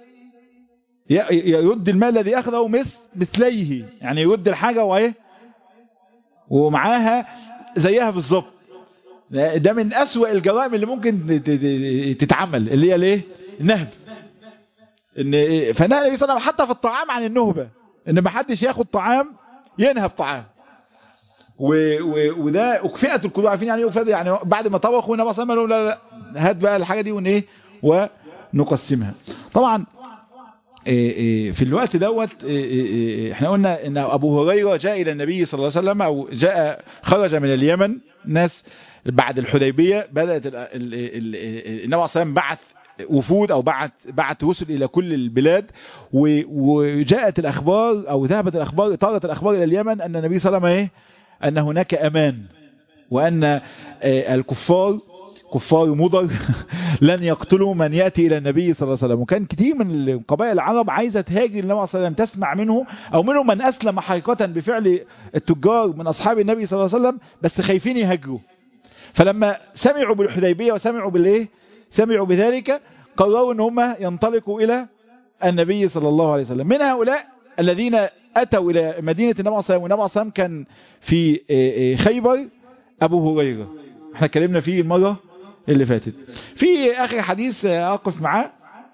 يرد المال الذي أخذه مثل مثليه يعني يرد الحاجة وايه ومعاها زيها بالظبط ده من أسوأ الجرائم اللي ممكن تتعمل اللي هي الايه النهب ان فنهى النبي صلى الله عليه وسلم حتى في الطعام عن النهبة ان ما حدش ياخد طعام ينهب طعام و... و... وده اكفئت القدوة عارفين يعني ايه يعني بعد ما طبخوا النبي صلى الله عليه وسلم لا لا هات بقى الحاجة دي ون ايه ونقسمها طبعا في الوقت دوت احنا قلنا ان ابو هريرة جاء الى النبي صلى الله عليه وسلم او جاء خرج من اليمن ناس بعد الحديبية بدأت النبي صلى الله عليه وسلم بعث وفود او بعت بعت رسل الى كل البلاد وجاءت الاخبار او ذهبت الاخبار طارت الاخبار الى اليمن ان النبي صلى الله عليه وسلم ايه ان هناك امان وان الكفار كفار مضر لن يقتلوا من يأتي إلى النبي صلى الله عليه وسلم وكان كتير من قبائل العرب عايزة تهاجر النبي صلى الله عليه وسلم تسمع منه أو منهم من أسلم حقيقة بفعل التجار من أصحاب النبي صلى الله عليه وسلم بس خايفين يهاجروا فلما سمعوا بالحديبية وسمعوا بالإيه سمعوا بذلك قرروا ان هم ينطلقوا إلى النبي صلى الله عليه وسلم من هؤلاء الذين أتوا إلى مدينة النبي صلى الله عليه وسلم والنبي صلى الله عليه وسلم كان في خيبر أبو هريرة احنا اتكلمنا فيه المرة اللي فاتت في آخر حديث أقف معاه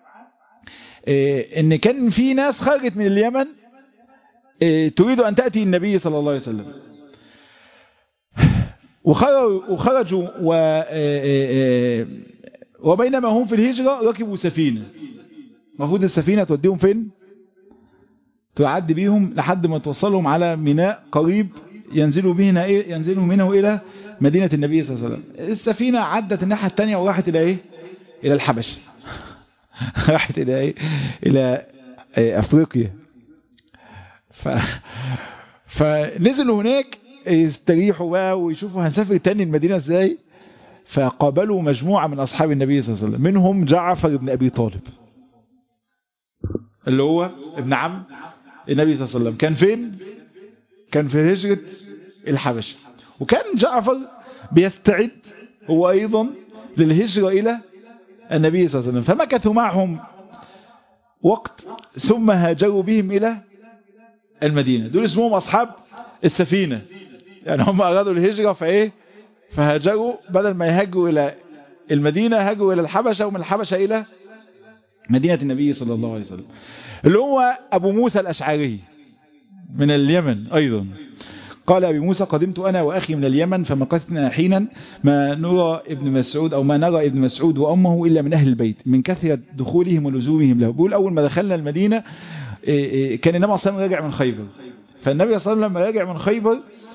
ان كان في ناس خرجت من اليمن تريد أن تأتي النبي صلى الله عليه وسلم وخرجوا و وبينما هم في الهجرة ركبوا سفينة المفروض السفينة توديهم فين تعدي بيهم لحد ما توصلهم على ميناء قريب ينزلوا بهنا إيه ينزلوا منه إلى مدينة النبي صلى الله عليه وسلم السفينة عدت الناحية الثانية وراحت إلى إيه إلى الحبش راحت إلى إيه إلى إيه أفريقيا ف... فنزلوا هناك يستريحوا بقى ويشوفوا هنسافر تاني المدينة ازاي فقابلوا مجموعة من أصحاب النبي صلى الله عليه وسلم منهم جعفر بن أبي طالب اللي هو ابن عم النبي صلى الله عليه وسلم كان فين كان في هجرة الحبشة وكان جعفر بيستعد هو أيضا للهجرة إلى النبي صلى الله عليه وسلم فمكثوا معهم وقت ثم هاجروا بهم إلى المدينة دول اسمهم أصحاب السفينة يعني هم أرادوا الهجرة فإيه فهاجروا بدل ما يهاجروا إلى المدينة هاجروا إلى الحبشة ومن الحبشة إلى مدينة النبي صلى الله عليه وسلم اللي هو أبو موسى الأشعري من اليمن أيضا قال أبي موسى قدمت أنا وأخي من اليمن فمكثنا حينا ما نرى ابن مسعود أو ما نرى ابن مسعود وأمه إلا من أهل البيت من كثرة دخولهم ولزومهم له بيقول أول ما دخلنا المدينة كان النبي صلى الله عليه وسلم راجع من خيبر فالنبي صلى الله عليه وسلم لما راجع من خيبر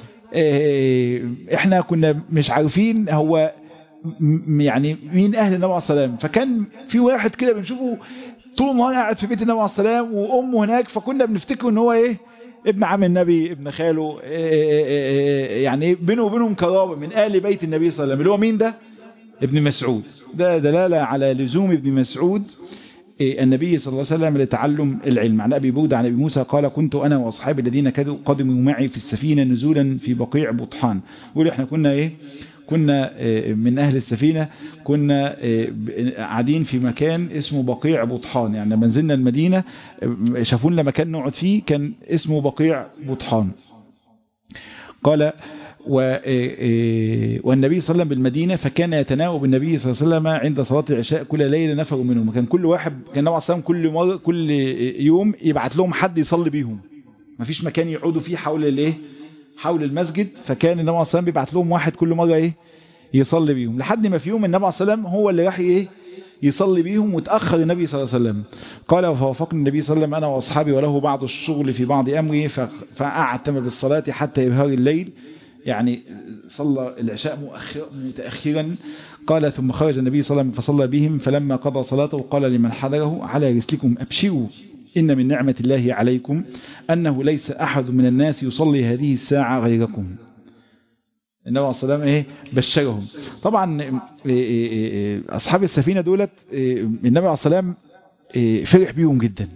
احنا كنا مش عارفين هو يعني مين اهل النبي عليه السلام فكان في واحد كده بنشوفه طول النهار قاعد في بيت النبي عليه السلام وامه هناك فكنا بنفتكر ان هو ايه ابن عم النبي ابن خاله يعني بينه وبينهم قرابه من اهل بيت النبي صلى الله عليه وسلم اللي هو مين ده ابن مسعود ده دلاله على لزوم ابن مسعود النبي صلى الله عليه وسلم لتعلم العلم عن أبي بودة عن أبي موسى قال كنت أنا وأصحابي الذين قدموا معي في السفينة نزولا في بقيع بطحان يقول احنا كنا ايه كنا من أهل السفينة كنا قاعدين في مكان اسمه بقيع بطحان يعني لما نزلنا المدينة شافونا مكان نقعد فيه كان اسمه بقيع بطحان قال والنبي صلى الله عليه وسلم بالمدينة فكان يتناوب النبي صلى الله عليه وسلم عند صلاة العشاء كل ليلة نفر منهم كان كل واحد كان النبي صلى الله عليه وسلم كل مرة كل يوم يبعت لهم حد يصلي بيهم ما فيش مكان يقعدوا فيه حول الايه حول المسجد فكان النبي صلى الله عليه وسلم بيبعت لهم واحد كل مرة ايه يصلي بيهم لحد ما في يوم النبي صلى الله عليه وسلم هو اللي راح ايه يصلي بيهم وتأخر النبي صلى الله عليه وسلم قال فوافقني النبي صلى الله عليه وسلم أنا وأصحابي وله بعض الشغل في بعض أمري فأعتم بالصلاة حتى إبهار الليل يعني صلى العشاء مؤخر متأخرا قال ثم خرج النبي صلى الله عليه وسلم فصلى بهم فلما قضى صلاته قال لمن حضره على رسلكم أبشروا إن من نعمة الله عليكم أنه ليس أحد من الناس يصلي هذه الساعة غيركم النبي عليه الصلاة والسلام إيه بشرهم طبعا أصحاب السفينة دولت النبي عليه الصلاة والسلام فرح بيهم جدا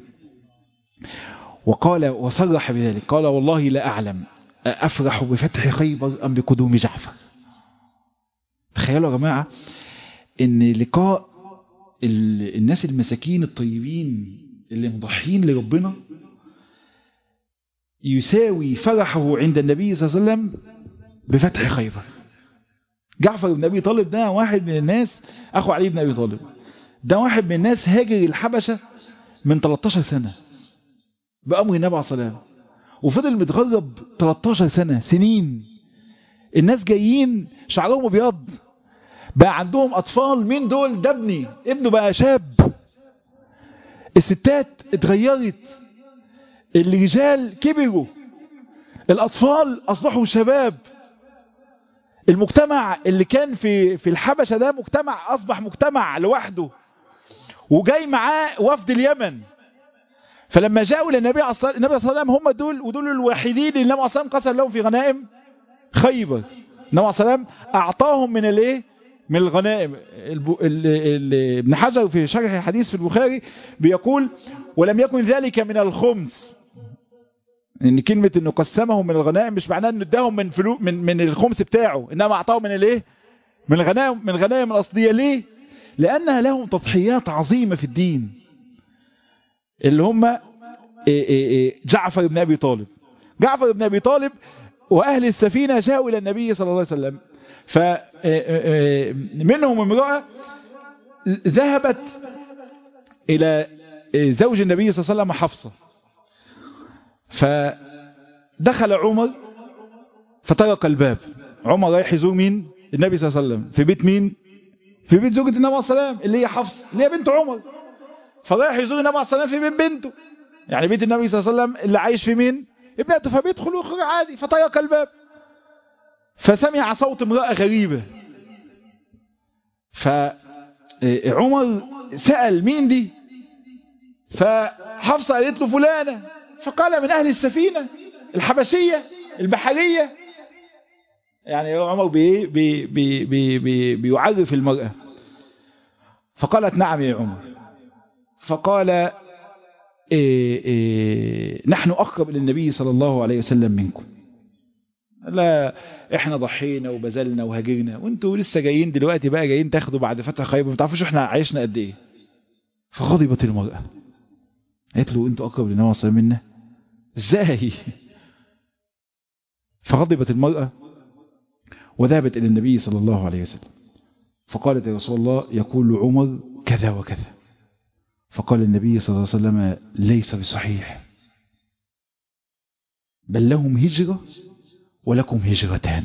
وقال وصرح بذلك قال والله لا أعلم أفرح بفتح خيبر أم بقدوم جعفر تخيلوا يا جماعة ان لقاء الناس المساكين الطيبين اللي مضحين لربنا يساوي فرحه عند النبي صلى الله عليه وسلم بفتح خيبر جعفر بن أبي طالب ده واحد من الناس أخو علي بن أبي طالب ده واحد من الناس هاجر الحبشة من 13 سنة بأمر النبي عليه الصلاة والسلام وفضل متغرب 13 سنة سنين الناس جايين شعرهم ابيض بقى عندهم أطفال مين دول ده ابني ابنه بقى شاب الستات اتغيرت الرجال كبروا الأطفال أصبحوا شباب المجتمع اللي كان في في الحبشة ده مجتمع أصبح مجتمع لوحده وجاي معاه وفد اليمن فلما جاءوا للنبي النبي صلى الله عليه وسلم هم دول ودول الوحيدين اللي النبي صلى الله عليه وسلم قسم لهم في غنائم خيبر النبي صلى الله عليه وسلم اعطاهم من الايه من الغنائم ابن حجر في شرح الحديث في البخاري بيقول ولم يكن ذلك من الخمس ان كلمة انه قسمهم من الغنائم مش معناه انه اداهم من فلو من من الخمس بتاعه انما اعطاهم من الايه من الغنائم من الغنائم الاصلية ليه لانها لهم تضحيات عظيمة في الدين اللي هم جعفر بن ابي طالب جعفر بن ابي طالب واهل السفينة جاءوا الى النبي صلى الله عليه وسلم فمنهم امرأة ذهبت الى زوج النبي صلى الله عليه وسلم حفصة فدخل عمر فطرق الباب عمر رايح يزور مين النبي صلى الله عليه وسلم في بيت مين في بيت زوجة النبي عليه السلام اللي هي حفص اللي هي بنت عمر فرايح يزور النبي عليه السلام في بيت بنته يعني بيت النبي صلى الله عليه وسلم اللي عايش في مين ابنته فبيدخل ويخرج عادي فطرق الباب فسمع صوت امرأة غريبة فعمر سأل مين دي فحفصة قالت له فلانة فقال من أهل السفينة الحبشية البحرية يعني عمر بي بي بي بي بي بيعرف المرأة فقالت نعم يا عمر فقال إيه إيه نحن أقرب إلى النبي صلى الله عليه وسلم منكم لا احنا ضحينا وبذلنا وهاجرنا وانتوا لسه جايين دلوقتي بقى جايين تاخدوا بعد فتح خيبر ما تعرفوش احنا عايشنا قد ايه فغضبت المرأة قالت له انتوا اقرب للنبي صلى الله عليه وسلم منا ازاي فغضبت المرأة وذهبت الى النبي صلى الله عليه وسلم فقالت يا رسول الله يقول عمر كذا وكذا فقال النبي صلى الله عليه وسلم ليس بصحيح بل لهم هجرة ولكم هجرتان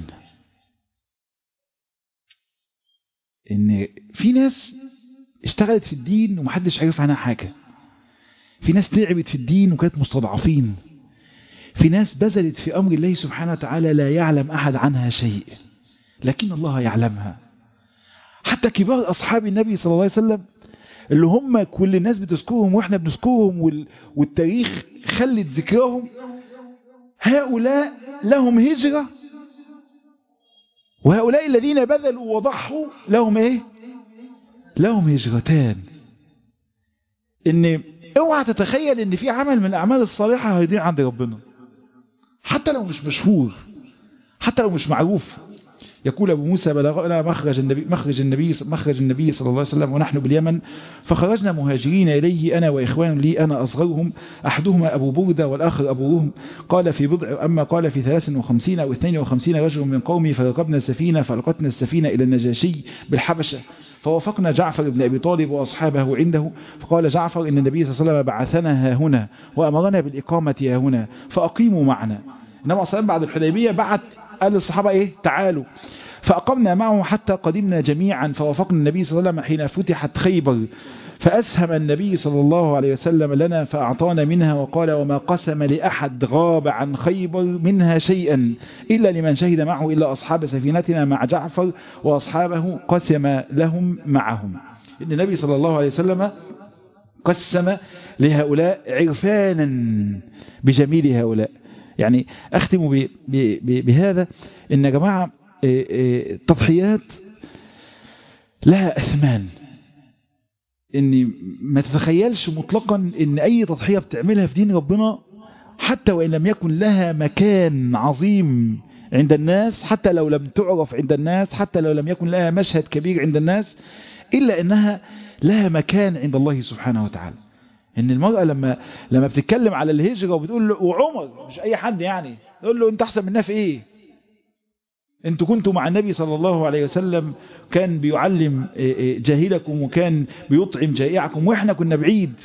ان في ناس اشتغلت في الدين ومحدش عارف عنها حاجة في ناس تعبت في الدين وكانت مستضعفين في ناس بذلت في أمر الله سبحانه وتعالى لا يعلم أحد عنها شيء لكن الله يعلمها حتى كبار أصحاب النبي صلى الله عليه وسلم اللي هم كل الناس بتذكرهم واحنا بنذكرهم والتاريخ خلت ذكرهم هؤلاء لهم هجرة وهؤلاء الذين بذلوا وضحوا لهم ايه لهم هجرتان ان اوعى تتخيل ان في عمل من الاعمال الصالحة هيضيع عند ربنا حتى لو مش مشهور حتى لو مش معروف يقول أبو موسى بلغنا مخرج النبي, مخرج النبي, مخرج النبي صلى الله عليه وسلم ونحن باليمن فخرجنا مهاجرين إليه أنا وإخوان لي أنا أصغرهم أحدهما أبو بردة والآخر أبو روهم قال في بضع أما قال في 53 أو 52 رجل من قومي فركبنا السفينة فألقتنا السفينة إلى النجاشي بالحبشة فوافقنا جعفر بن أبي طالب وأصحابه عنده فقال جعفر إن النبي صلى الله عليه وسلم بعثنا ها هنا وأمرنا بالإقامة ها هنا فأقيموا معنا إنما صلى بعد الحديبية بعت قال للصحابة إيه تعالوا فأقمنا معه حتى قدمنا جميعا فوافقنا النبي صلى الله عليه وسلم حين فتحت خيبر فأسهم النبي صلى الله عليه وسلم لنا فأعطانا منها وقال وما قسم لأحد غاب عن خيبر منها شيئا إلا لمن شهد معه إلا أصحاب سفينتنا مع جعفر وأصحابه قسم لهم معهم إن النبي صلى الله عليه وسلم قسم لهؤلاء عرفانا بجميل هؤلاء يعني أختم بهذا إن يا جماعة التضحيات لها أثمان إن ما تتخيلش مطلقا إن أي تضحية بتعملها في دين ربنا حتى وإن لم يكن لها مكان عظيم عند الناس حتى لو لم تعرف عند الناس حتى لو لم يكن لها مشهد كبير عند الناس إلا أنها لها مكان عند الله سبحانه وتعالى ان المرأة لما لما بتتكلم على الهجرة وبتقول له وعمر مش اي حد يعني تقول له انت احسن مننا في ايه انتوا كنتوا مع النبي صلى الله عليه وسلم كان بيعلم جاهلكم وكان بيطعم جائعكم واحنا كنا بعيد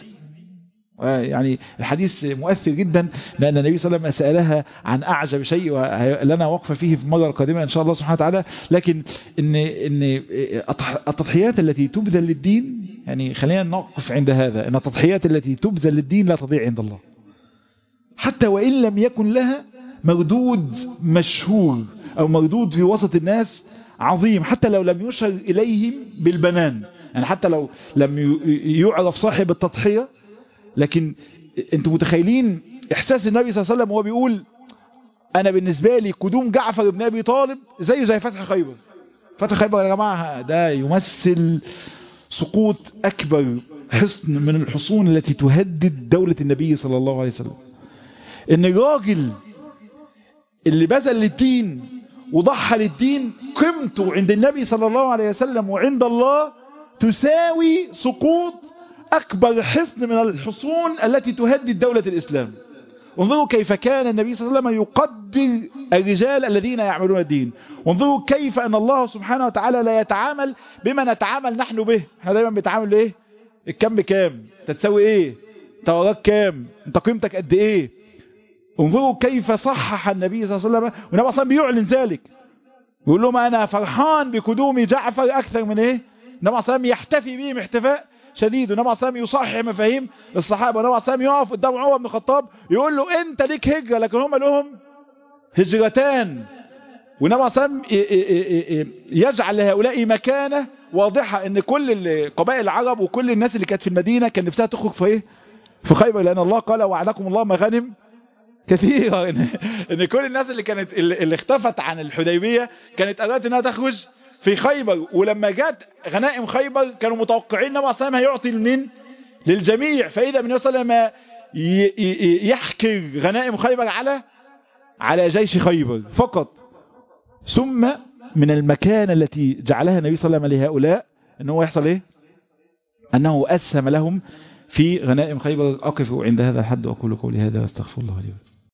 يعني الحديث مؤثر جدا لأن النبي صلى الله عليه وسلم سألها عن أعجب شيء ولنا وقفة فيه في المرة القادمة إن شاء الله سبحانه وتعالى لكن إن, إن التضحيات التي تبذل للدين يعني خلينا نقف عند هذا إن التضحيات التي تبذل للدين لا تضيع عند الله حتى وإن لم يكن لها مردود مشهور أو مردود في وسط الناس عظيم حتى لو لم يشر إليهم بالبنان يعني حتى لو لم ي- يعرف صاحب التضحية لكن انتوا متخيلين احساس النبي صلى الله عليه وسلم وهو بيقول انا بالنسبة لي قدوم جعفر بن ابي طالب زيه زي فتح خيبر فتح خيبر يا جماعة ده يمثل سقوط اكبر حصن من الحصون التي تهدد دولة النبي صلى الله عليه وسلم ان الراجل اللي بذل للدين وضحى للدين قيمته عند النبي صلى الله عليه وسلم وعند الله تساوي سقوط أكبر حصن من الحصون التي تهدد دولة الإسلام انظروا كيف كان النبي صلى الله عليه وسلم يقدر الرجال الذين يعملون الدين وانظروا كيف أن الله سبحانه وتعالى لا يتعامل بما نتعامل نحن به احنا دايما بنتعامل ايه الكم بكام انت تساوي ايه انت وراك كام انت قيمتك قد ايه انظروا كيف صحح النبي صلى الله عليه وسلم والنبي اصلا بيعلن ذلك يقول لهم انا فرحان بقدوم جعفر اكثر من ايه النبي صلى الله عليه وسلم يحتفي بهم احتفاء شديد والنبي صلى الله عليه وسلم يصحح مفاهيم الصحابه والنبي صلى الله عليه وسلم يقف قدام عمر بن الخطاب يقول له انت ليك هجره لكن هم لهم هجرتان والنبي صلى الله عليه وسلم يجعل لهؤلاء مكانه واضحه ان كل قبائل العرب وكل الناس اللي كانت في المدينه كان نفسها تخرج في ايه في خيبر لان الله قال وعدكم الله مغانم كثيرة إن, إن كل الناس اللي كانت اللي اختفت عن الحديبية كانت أرادت إنها تخرج في خيبر ولما جت غنائم خيبر كانوا متوقعين النبي صلى الله عليه وسلم هيعطي لمين؟ للجميع فإذا من صلى الله عليه وسلم يحكر غنائم خيبر على على جيش خيبر فقط ثم من المكان التي جعلها النبي صلى الله عليه وسلم لهؤلاء ان هو يحصل ايه انه اسهم لهم في غنائم خيبر اقف عند هذا الحد واقول قولي هذا واستغفر الله لي ولكم